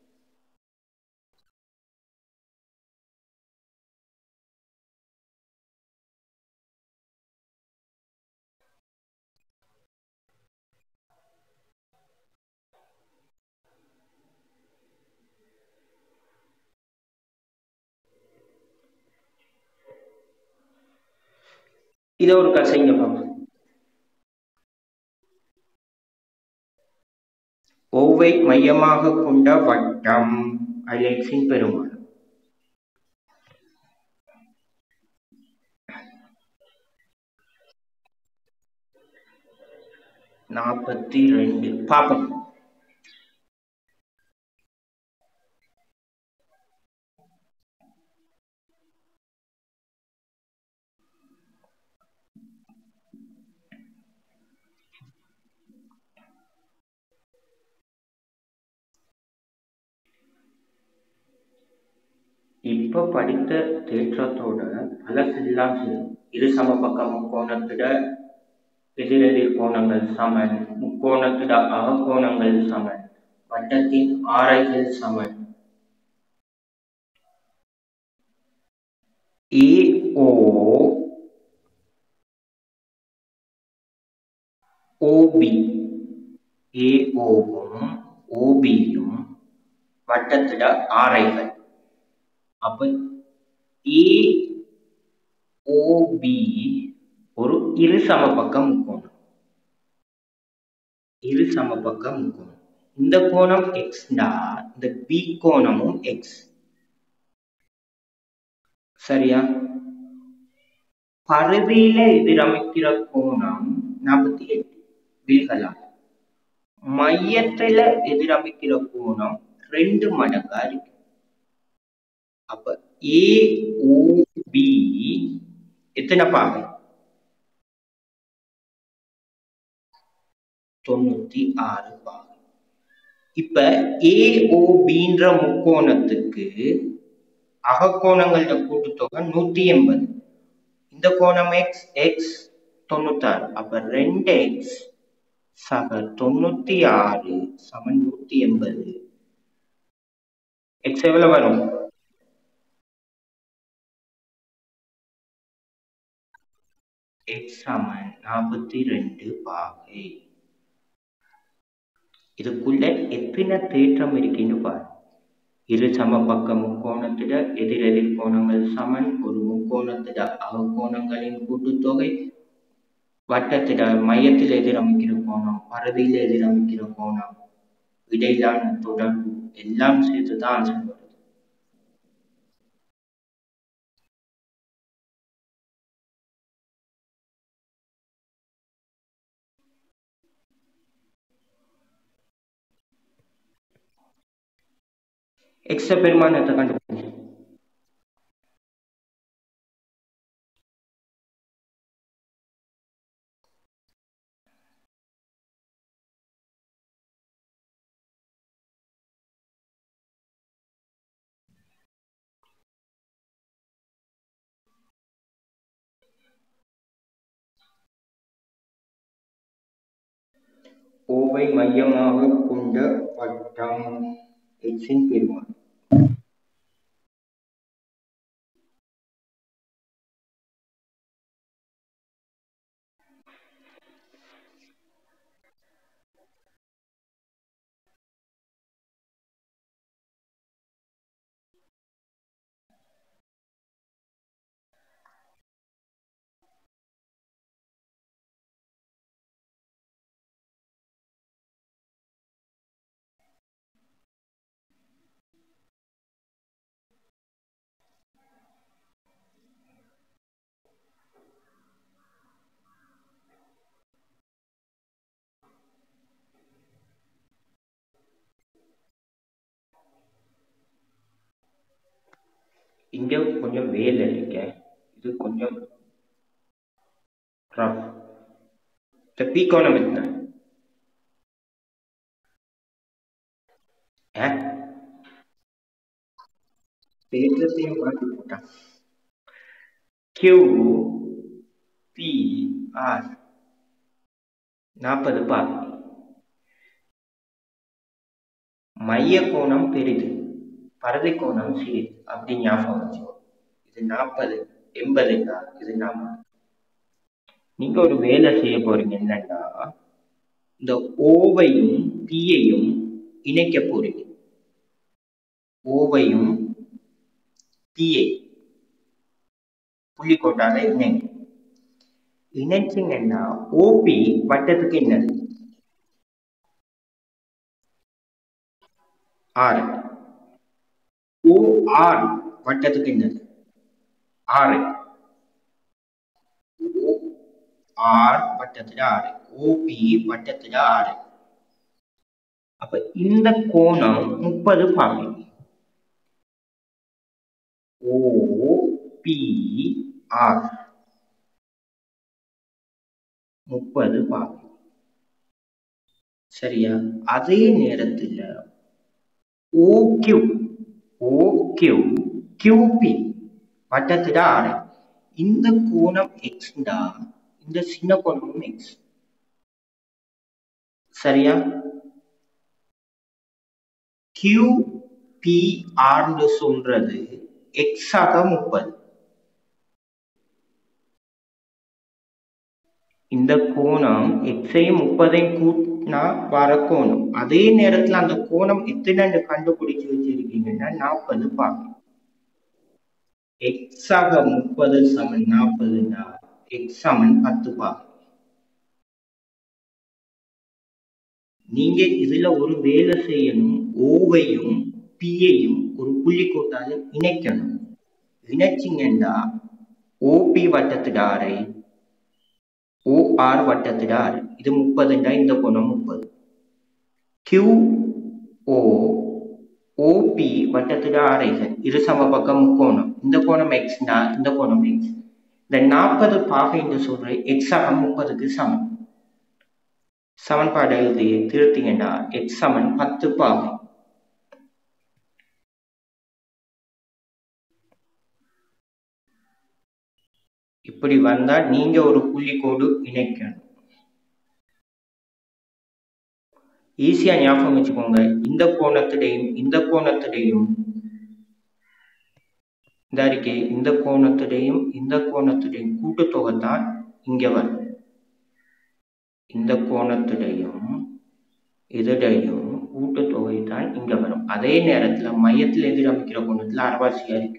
இதை ஒரு கசைங்க பார்ப்போம் ஓவை மையமாக கொண்ட வட்டம் அலெக்ஸின் பெருமாள் நாற்பத்தி ரெண்டு பாப்போம் இப்ப படித்த தேற்றத்தோட பலசெல்லாம் இரு சம பக்கம் முக்கோணத்திட எதிரெதிர் கோணங்கள் சமன் முக்கோணத்திட அகக்கோணங்கள் சமன் வட்டத்தின் ஆரைகள் சமன் ஏஓ ஓபி ஏஓவும் ஓபியும் வட்டத்துல ஆரைகள் அப்ப ஏ ஓபி ஒரு இரு சமபக்க முக்கோணம் இரு சமபக்க முக்கோணம் இந்த கோணம் எக்ஸ்டா இந்த பி கோணமும் எக்ஸ் சரியா பருதியில எதிரமைக்கிற கோணம் நாற்பத்தி எட்டு வில்கலாம் மையத்துல எதிரமைக்கிற கோணம் ரெண்டு மடங்கா இருக்கு அப்ப ஏஓபி எத்தனை பாகை தொண்ணூத்தி ஆறு பாகை இப்ப ஏஓபின்ற முக்கோணத்துக்கு அகக்கோணங்களோட கூட்டுத்தொகை நூத்தி எண்பது இந்த கோணம் எக்ஸ் எக்ஸ் தொண்ணூத்தாறு அப்ப ரெண்டு எக்ஸ் சக தொண்ணூத்தி ஆறு சமன் நூத்தி எண்பது எக்ஸ் எவ்வளவு வரும் எக்ஸ் சமன் நாற்பத்தி ரெண்டு பாகை இதுக்குள்ள எத்தனை தேற்றம் இருக்குன்னு பாரு இரு சமபக்க முக்கோணத்திட எதிரெதிர் கோணங்கள் சமன் ஒரு முக்கோணத்திட அகக்கோணங்களின் கூட்டுத்தொகை வட்டத்திட மையத்தில் எதிரமைக்கிற கோணம் பரதியில் எதிரமைக்கிற கோணம் இடையிலான தொடர்பு எல்லாம் சேர்த்துதான் ஆன்சர் வருது எக்ஸ பெருமானத்தை கண்டுபிடிச்சு ஓவை மையமாக கொண்ட வட்டம் எக்ஸின் பெருமான் இங்க கொஞ்சம் வேல் அடிக்க இது கொஞ்சம் ரஃப் இந்த பீக்கோணம் என்ன தேற்றத்தையும் மாற்றி போட்டான் கியூ பி ஆர் நாற்பது பார் மைய கோணம் பெரிது பரதை கோணம் சிறிது அப்படி ஞாபகம் வச்சுக்கோ இது நாற்பது எண்பது இது நாற்பது நீங்க ஒரு வேலை செய்ய போறீங்க என்னன்னா இந்த ஓவையும் பியையும் இணைக்க போறீங்க ஓவையும் பியை புள்ளிக்கோட்டால இணைங்க இணைச்சிங்கன்னா ஓபி வட்டத்துக்கு என்னது ஆறு ஓஆர் வட்டத்துக்கு என்னது ஆறு ஆர் வட்டத்துல ஆறு ஓபி வட்டத்துல ஆறு அப்ப இந்த கோணம் முப்பது பாகை ஓ பி ஆர் முப்பது பாகை சரியா அதே நேரத்துல ஓக்யூ ஓக்யூ கியூபி வட்டத்துல ஆறு இந்த கோணம் எக்ஸ்டா இந்த சின்ன கோணமும் எக்ஸ் சரியா கியூ பி ஆர்னு சொல்றது எக்ஸாக முப்பது இந்த கோணம் எக்ஸையும் முப்பதையும் கூட்டினா வர கோணம் அதே நேரத்துல அந்த கோணம் எத்தனைன்னு கண்டுபிடிச்சு வச்சிருக்கீங்கன்னா நாற்பது பாருங்க எக்ஸ் ஆக முப்பது சமன் நாற்பதுனா எக்ஸ் சமன் பத்து பாருங்க நீங்க இதுல ஒரு வேலை செய்யணும் ஓவையும் பியையும் ஒரு புள்ளிக்கோட்டால இணைக்கணும் இணைச்சிங்கன்னா ஓபி வட்டத்துட ஆரை ஓஆர் வட்டத்துட ஆறு இது முப்பதுண்டா இந்த கோணம் முப்பது கியூ ஓ ஓபி வட்டத்துட ஆரைகள் இரு சம பக்கம் முக்கோணம் இந்த கோணம் எக்ஸ்னா இந்த கோணம் எக்ஸ் இந்த நாற்பது பாகை என்று சொல்ற எக்ஸ் ஆக முப்பதுக்கு சமம் சமன்பாடு எழுதி திருத்தீங்கன்னா எக்ஸ் சமன் பத்து பாகை இப்படி வந்தா நீங்க ஒரு புள்ளிக்கோடு இணைக்கணும் ஈஸியா ஞாபகம் வச்சுக்கோங்க இந்த கோணத்திலையும் இந்த கோணத்திலையும் இந்த அறிக்கை இந்த கோணத்திலையும் இந்த கோணத்திலையும் கூட்டுத்தொகை தான் இங்க வரும் இந்த கோணத்திலையும் இதடையும் கூட்டுத்தொகை தான் இங்க வரும் அதே நேரத்துல மையத்தில் எதிரமைக்கிற கோணத்துல அரைவாசியா இருக்கு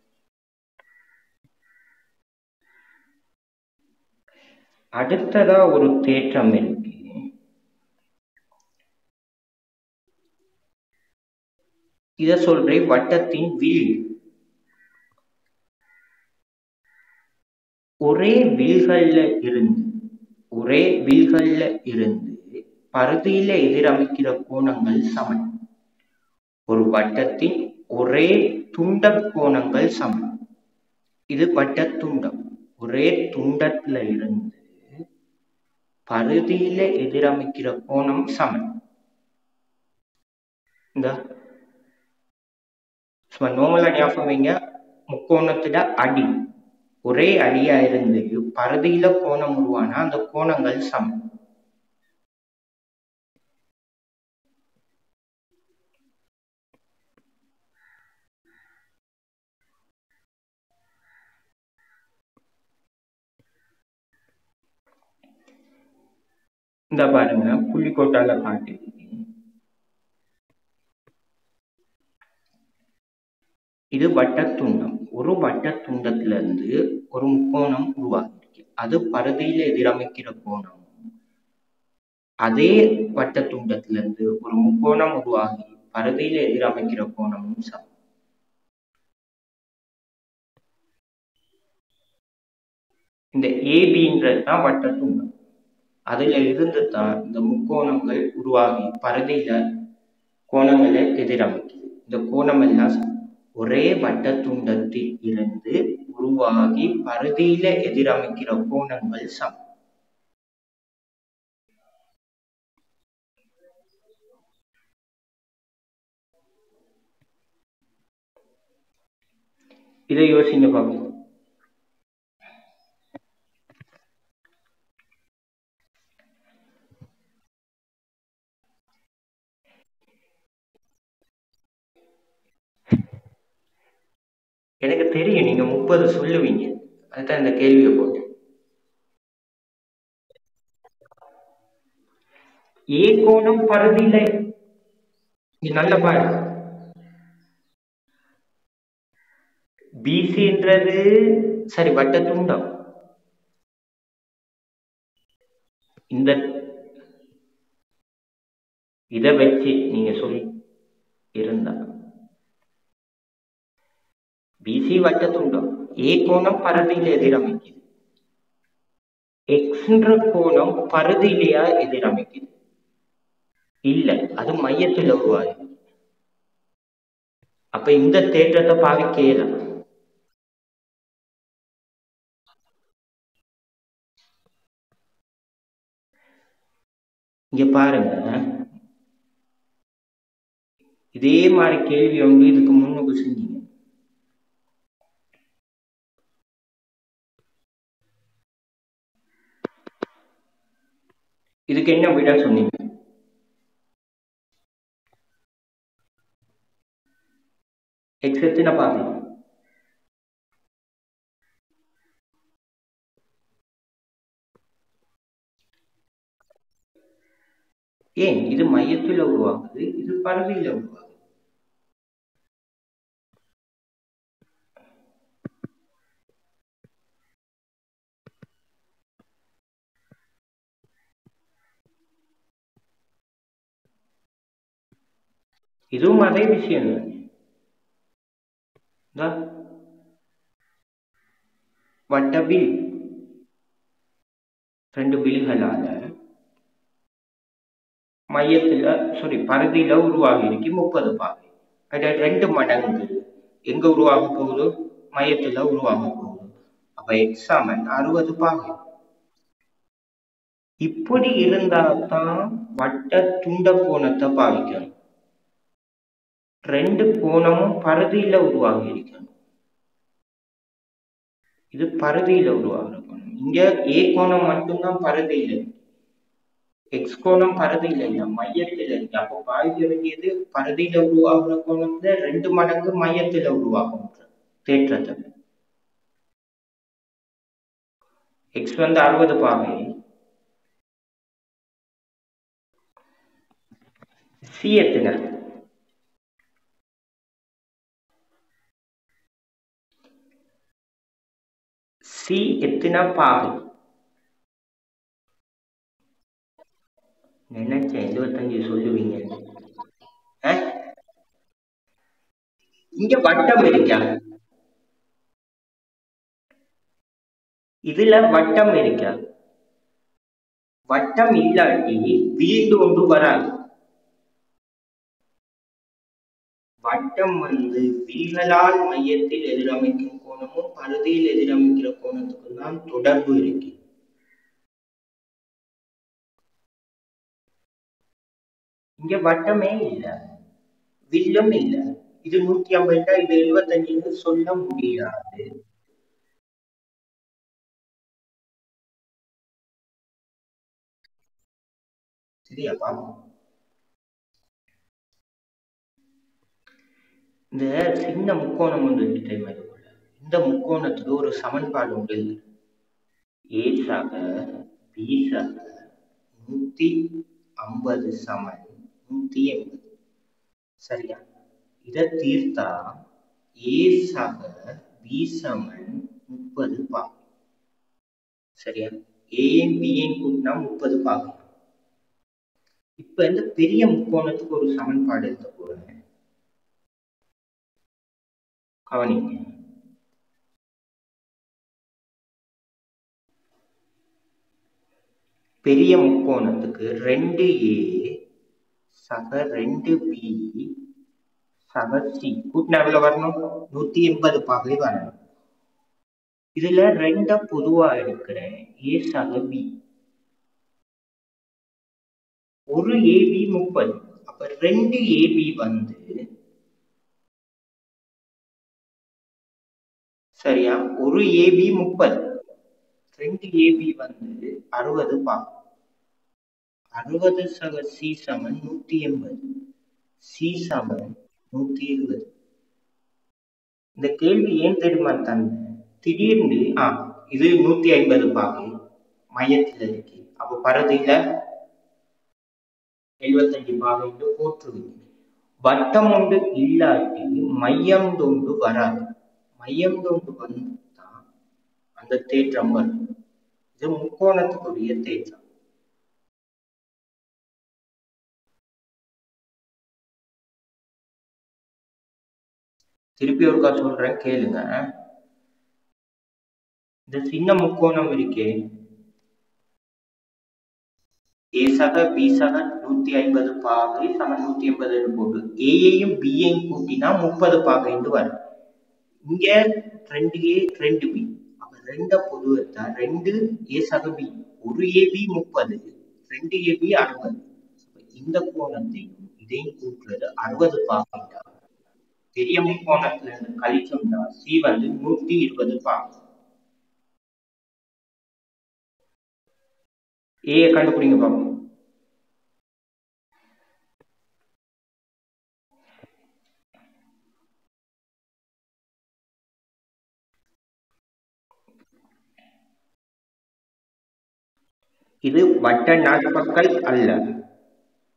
அடுத்ததா ஒரு தேற்றம் இருக்கு இத சொல்றேன் வட்டத்தின் வீல் ஒரே வீல்கள்ல இருந்து ஒரே வீல்கள்ல இருந்து பருதியில எதிரமைக்கிற கோணங்கள் சமன் ஒரு வட்டத்தின் ஒரே துண்ட கோணங்கள் சமன் இது வட்ட துண்டம் ஒரே துண்டத்துல இருந்து பருதியில எதிரமைக்கிற கோணம் சமன் இந்த சும்மா நோமலா ஞாபகம் வைங்க முக்கோணத்துல அடி ஒரே அடியா இருந்து பருதியில கோணம் உருவானா அந்த கோணங்கள் சமம் இந்த பாருங்க புள்ளிக்கோட்டால காட்டு இது வட்டத்துண்டம் ஒரு வட்டத்துண்டத்துல இருந்து ஒரு முக்கோணம் உருவாகிருக்கு அது பருதியில எதிரமைக்கிற கோணம் அதே வட்டத்துண்டத்துல இருந்து ஒரு முக்கோணம் உருவாகி பருதியில எதிரமைக்கிற கோணமும் சமம் இந்த ஏபின்றது தான் வட்டத்துண்டம் அதுல இருந்து தான் இந்த முக்கோணங்கள் உருவாகி பருதியில கோணங்களை எதிரமைக்குது இந்த கோணம் எல்லாம் ஒரே வட்டத்துண்டத்தில் இருந்து உருவாகி பருதியில எதிரமைக்கிற கோணங்கள் சமம் இதை யோசிங்க பார்ப்போம் எனக்கு தெரியும் நீங்க முப்பது சொல்லுவீங்க அதுதான் இந்த கேள்வியை போட்டேன் ஏ கோணம் பருதியில நீ நல்ல பாரு பிசின்றது சரி வட்ட துண்டம் இந்த இத வச்சு நீங்க சொல்லி இருந்தா பிசி வட்டத்துண்டம் ஏ கோணம் பருதியில எதிரமைக்குது எக்ஸ்ன்ற கோணம் பருதியிலையா எதிரமைக்குது இல்ல அது மையத்துல உருவாகுது அப்ப இந்த தேற்றத்தை பாவிக்கலாம் இங்க பாருங்க இதே மாதிரி கேள்வி ஒன்று இதுக்கு முன்னுக்கு செஞ்சீங்க இதுக்கு என்ன விட சொன்னீங்க எக்ஸ் எத்தனை பாதி ஏன் இது மையத்துல உருவாகுது இது பரவியில உருவாகுது இதுவும் அதே விஷயம் தான் வட்ட வில் ரெண்டு வில்களால மையத்துல சாரி பருதியில உருவாகி இருக்கு முப்பது பாகை அது ரெண்டு மடங்கு எங்க உருவாக போகுது மையத்துல உருவாக போகுது அப்ப எக்ஸாமன் அறுபது பாகை இப்படி இருந்தா தான் வட்ட துண்ட கோணத்தை பாவிக்கணும் ரெண்டு கோணமும் பருதியில உருவாகி இருக்கணும் இது பருதியில உருவாகிற கோணம் இங்க ஏ கோணம் மட்டும்தான் பருதியில இருக்கு எக்ஸ் கோணம் பருதியில இல்ல மையத்துல இருக்கு அப்போ பாவிக்க வேண்டியது பருதியில உருவாகிற கோணத்துல ரெண்டு மடங்கு மையத்துல உருவாகும் தேற்றத்தை எக்ஸ் வந்து அறுபது பாகை சி எத்தனை சி எத்தனை பாகை நினைச்சேன் இருபத்தஞ்சு சொல்லுவீங்க இங்க வட்டம் இருக்கா இதுல வட்டம் இருக்கா வட்டம் இல்லாட்டி வீண்டு ஒன்று வராது வட்டம் வந்து வில்களால் மையத்தில் எதிரமைக்கும் கோணமும் பருதியில் எதிரமைக்கிற கோணத்துக்கும் தான் தொடர்பு இருக்கு இங்க வட்டமே இல்ல வில்லும் இல்ல இது நூத்தி ஐம்பது இது எழுபத்தஞ்சுன்னு சொல்ல முடியாது சரியாப்பா இந்த சின்ன முக்கோணம் ஒன்று தெரியுமா இதுக்குள்ள இந்த முக்கோணத்துக்கு ஒரு சமன்பாடு உண்டு ஏ சக பி சக நூத்தி ஐம்பது சமன் நூத்தி எண்பது சரியா இதை தீர்த்தா ஏ சக பி சமன் முப்பது பாகம் சரியா ஏன் பிஏன் கூட்டினா முப்பது பாகம் இப்ப இந்த பெரிய முக்கோணத்துக்கு ஒரு சமன்பாடு எழுத போறேன் கவனிங்க பெரிய முக்கோணத்துக்கு ரெண்டு ஏ சக ரெண்டு பி சக சி கூட்டினா எவ்வளவு வரணும் நூத்தி எண்பது பாகை வரணும் இதுல ரெண்ட பொதுவா எடுக்கிறேன் ஏ சக பி ஒரு ஏபி முப்பது அப்ப ரெண்டு ஏபி வந்து சரியா ஒரு ஏபி முப்பது ரெண்டு ஏபி வந்து அறுபது பாகம் அறுபது சக சி சமன் நூத்தி எண்பது சி சமன் நூத்தி இருபது இந்த கேள்வி ஏன் தெரியுமா தந்த திடீர்னு ஆ இது நூத்தி ஐம்பது பாகம் மையத்துல இருக்கு அப்ப பரதியில எழுபத்தஞ்சு பாகம் போற்றுவீங்க வட்டம் ஒன்று இல்லாட்டி மையம் தொண்டு வராது மையம் தொண்டு வந்தா அந்த தேற்றம் வரும் இது முக்கோணத்துக்குரிய தேற்றம் திருப்பி ஒருக்கா சொல்றேன் கேளுங்க இந்த சின்ன முக்கோணம் இருக்கே ஏ சக பி சக நூத்தி ஐம்பது பாகை சமன் நூத்தி எண்பது போட்டு ஏயையும் பியையும் கூட்டினா முப்பது பாகைன்னு வரும் இங்க ரெண்டு ஏ ரெண்டு பி அப்ப ரெண்ட பொது எடுத்தா ரெண்டு ஏ சக பி ஒரு ஏபி முப்பது ரெண்டு ஏபி அறுபது இந்த கோணத்தையும் இதையும் கூட்டுறது அறுபது பாகைண்டா பெரிய முக்கோணத்துல இருந்து கழிச்சோம்னா சி வந்து நூத்தி இருபது பாகம் ஏ கண்டுபிடிங்க பாப்போம் இது வட்ட நாட்பக்கல் அல்ல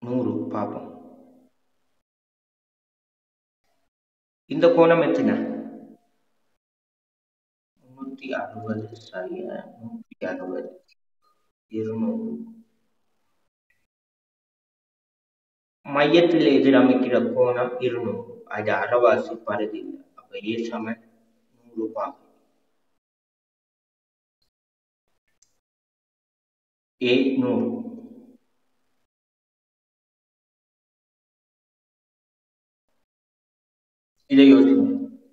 நூறு பார்ப்போம் இந்த கோணம் எத்தனை முன்னூத்தி அறுபது சரியா நூத்தி அறுபது இருநூறு மையத்தில் எதிரமைக்கிற கோணம் இருநூறு அது அறவாசி பருதி இல்லை அப்ப ஏ சமன் நூறு பாகை ஏ நூறு இதை யோசிங்க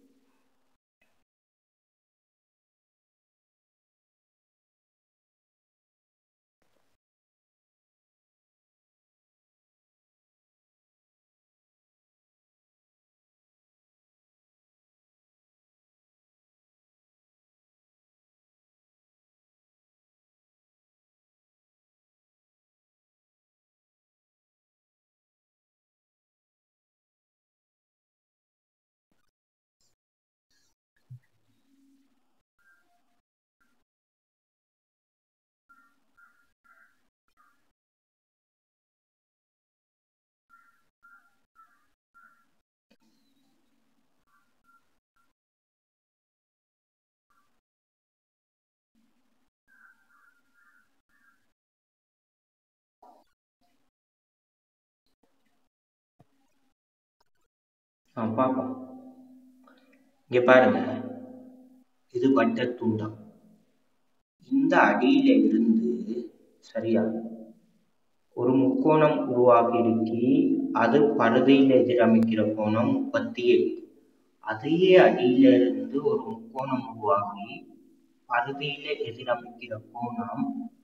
ஆ பார்ப்போம் இங்க பாருங்க இது வட்ட துண்டம் இந்த அடியில இருந்து சரியா ஒரு முக்கோணம் உருவாகி இருக்கி அது பருதியில எதிரமைக்கிற கோணம் முப்பத்தி எட்டு அதே அடியில இருந்து ஒரு முக்கோணம் உருவாகி பருதியில எதிரமைக்கிற கோணம்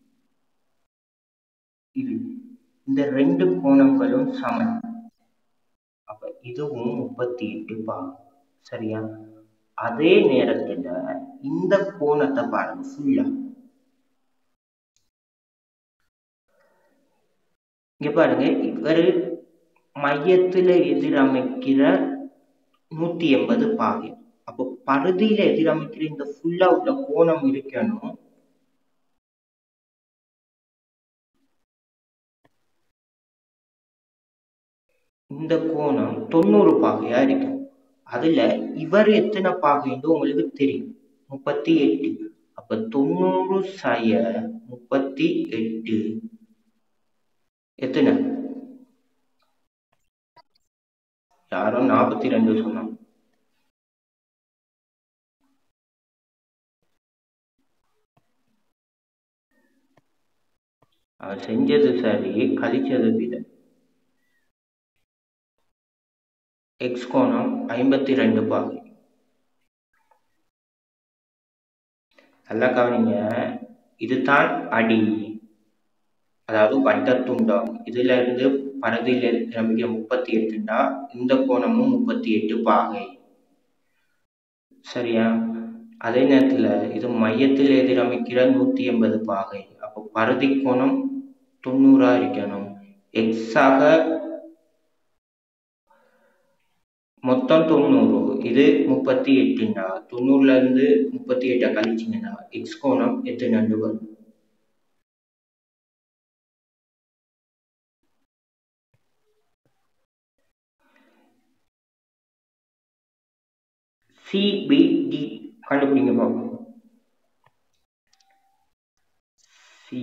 இது இந்த ரெண்டு கோணங்களும் சமன் அப்ப இதுவும் முப்பத்தி எட்டு பாகம் சரியா அதே நேரத்துல இந்த கோணத்தை பாருங்க ஃபுல்லா இங்க பாருங்க இவர் மையத்துல எதிரமைக்கிற நூத்தி எண்பது பாகை அப்போ பருதியில எதிரமைக்கிற இந்த ஃபுல்லா உள்ள கோணம் இருக்கணும் இந்த கோணம் தொண்ணூறு பாகையா இருக்கும் அதுல இவர் எத்தனை பாகைன்னு உங்களுக்கு தெரியும் முப்பத்தி எட்டு அப்ப தொண்ணூறு சய முப்பத்தி எட்டு எத்தனை யாரோ நாற்பத்தி ரெண்டு சொன்னாங்க அவன் செஞ்சது சரி கழிச்சது வித எக்ஸ் கோணம் ஐம்பத்தி ரெண்டு பாகை நல்லா கவனிங்க இதுதான் அடி அதாவது வட்டத்துண்டம் இதுல இருந்து பரதியில நம்பிக்கை முப்பத்தி எட்டுண்டா இந்த கோணமும் முப்பத்தி எட்டு பாகை சரியா அதே நேரத்துல இது மையத்தில் எதிரமைக்கிற நூத்தி எண்பது பாகை அப்போ பருதி கோணம் தொண்ணூறா இருக்கணும் எக்ஸாக மொத்தம் தொண்ணூறு இது முப்பத்தி எட்டுண்டா தொண்ணூறுல இருந்து முப்பத்தி எட்டை கழிச்சிங்கன்னா எக்ஸ் கோணம் எத்தனை வரும் சிபிடி கண்டுபிடிங்க பார்ப்போம் C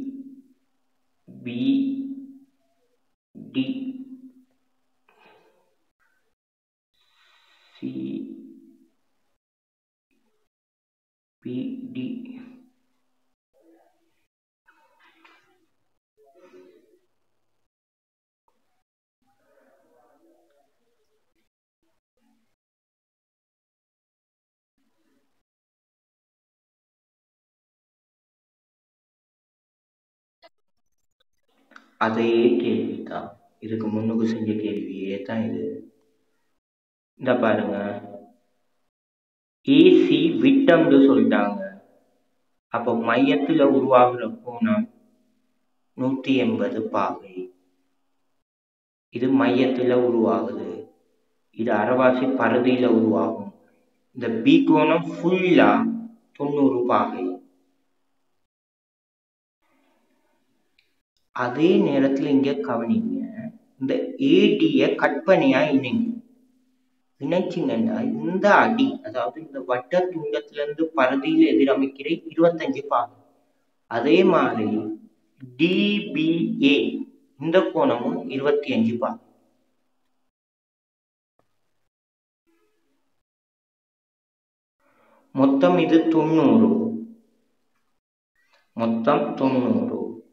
P D C P D அதே கேள்வி தான் இதுக்கு முன்னுக்கு செஞ்ச கேள்வியே தான் இது இந்த பாருங்க ஏசி விட்டம்னு சொல்லிட்டாங்க அப்போ மையத்துல உருவாகிற கோணம் நூத்தி எண்பது பாகை இது மையத்துல உருவாகுது இது அரைவாசி பருதியில உருவாகும் இந்த பி கோணம் ஃபுல்லா தொண்ணூறு பாகை அதே நேரத்துல இங்க கவனிங்க இந்த ஏடிய கற்பனையா இணைங்க இணைச்சிங்கன்னா இந்த அடி அதாவது இந்த வட்ட துண்டத்துல இருந்து பரதியில் எதிரமைக்கிற இருபத்தஞ்சு பாகம் அதே மாதிரி டிபிஏ இந்த கோணமும் இருபத்தி அஞ்சு பாகம் மொத்தம் இது தொண்ணூறு மொத்தம் தொண்ணூறு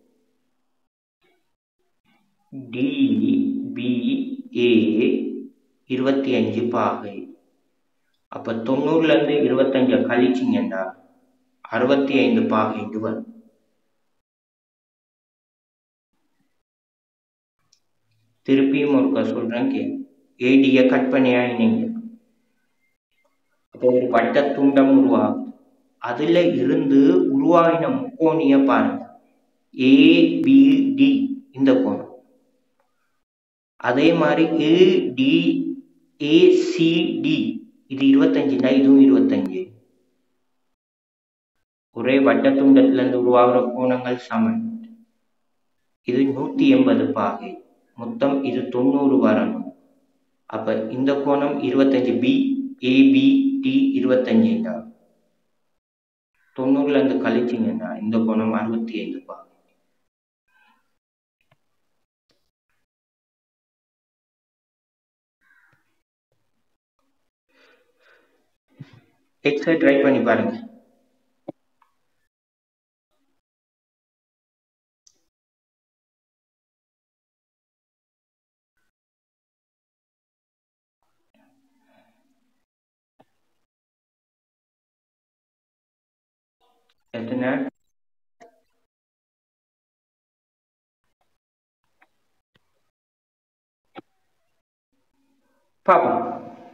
டிபிஏ இருபத்தி அஞ்சு பாகை அப்ப தொண்ணூறுல இருந்து இருபத்தஞ்ச கழிச்சிங்கன்னா அறுபத்தி ஐந்து பாகைண்டு வரும் திருப்பியும் ஒருக்கா சொல்றேன் கே ஏடிய கற்பனையா இணைங்க அப்போ ஒரு வட்ட துண்டம் உருவாகுது அதுல இருந்து உருவாகின முக்கோணிய பாருங்க ஏபிடி இந்த கோணம் அதே மாதிரி ஏடி ஏசிடி இது இருபத்தஞ்சுனா இதுவும் இருபத்தஞ்சு ஒரே வட்ட துண்டத்துல இருந்து உருவாகிற கோணங்கள் சமன் இது நூத்தி எண்பது பாகை மொத்தம் இது தொண்ணூறு வரணும் அப்ப இந்த கோணம் இருபத்தஞ்சு பி ஏபி டி இருபத்தஞ்சுண்டா தொண்ணூறுல இருந்து கழிச்சிங்கன்னா இந்த கோணம் அறுபத்தி ஐந்து பாகை எக்ஸை ட்ரை பண்ணி பாருங்க எத்தனை பார்ப்போம்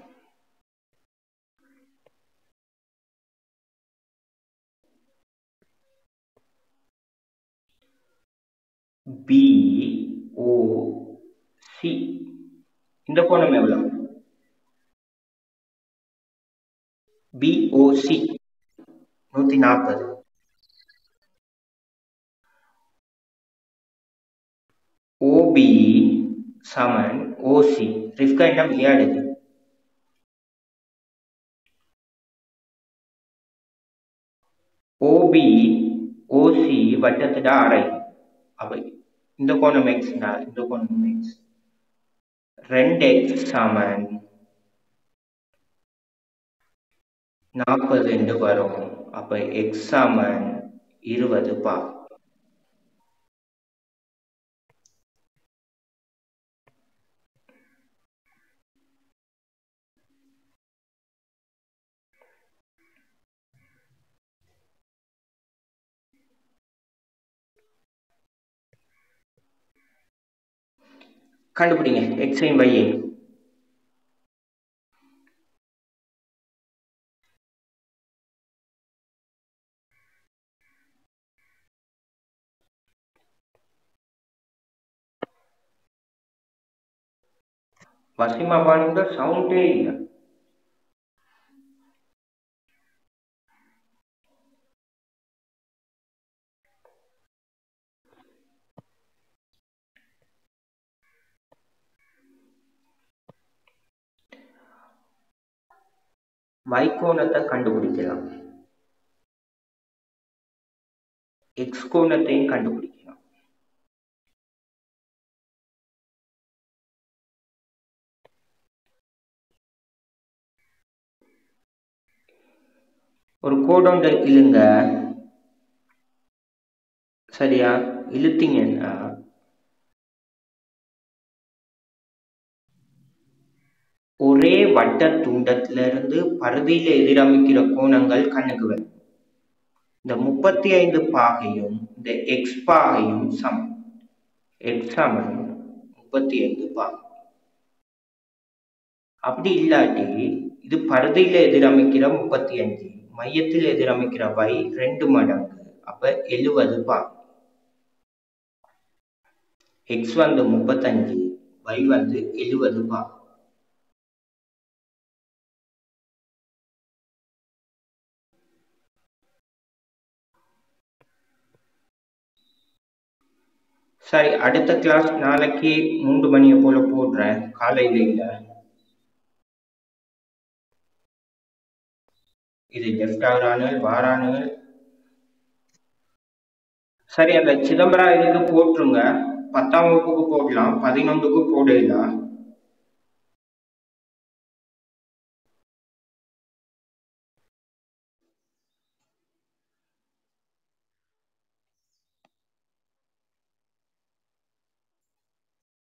பி ஓ சி இந்த கோணம் எவ்வளவு பிஓசி நூத்தி நாற்பது ஓபி சமன் ஓசி ரிஃப்கா என்ன விளையாடுது ஓபி ஓசி வட்டத்திட அரை அவை இந்த கோணம் எக்ஸ்னா இந்த கோணம் எக்ஸ் ரெண்டு எக்ஸ் சமன் நாற்பது என்று வரும் அப்ப எக்ஸ் சமன் இருபது பா கண்டுபிடிங்க எக்ஸையும் வையும் வசிமா பாருங்க சவுண்டே இல்லை வைக்கோணத்தை கண்டுபிடிக்கலாம் எக்ஸ் கோணத்தையும் கண்டுபிடிக்கலாம் ஒரு கோடொண்ட இழுங்க சரியா இழுத்தீங்கன்னா ஒரே வட்ட துண்டத்துல இருந்து பருதியில எதிரமைக்கிற கோணங்கள் கண்ணுக்கு வரும் இந்த முப்பத்தி ஐந்து பாகையும் இந்த எக்ஸ் பாகையும் சமம் எக்ஸ் சமன் முப்பத்தி ஐந்து பாகை அப்படி இல்லாட்டி இது பருதியில எதிரமைக்கிற முப்பத்தி அஞ்சு மையத்தில் எதிரமைக்கிற வை ரெண்டு மடங்கு அப்ப எழுவது பாகை எக்ஸ் வந்து முப்பத்தஞ்சு y வந்து எழுவது பாகை சரி அடுத்த கிளாஸ் நாளைக்கு மூன்று மணியை போல போடுறேன் காலையில இல்ல இது லெஃப்ட் ஆகுறானுகள் வாரானுகள் சரி அந்த சிதம்பரம் இதுக்கு போட்டுருங்க பத்தாம் வகுப்புக்கு போடலாம் பதினொன்றுக்கு போடலாம்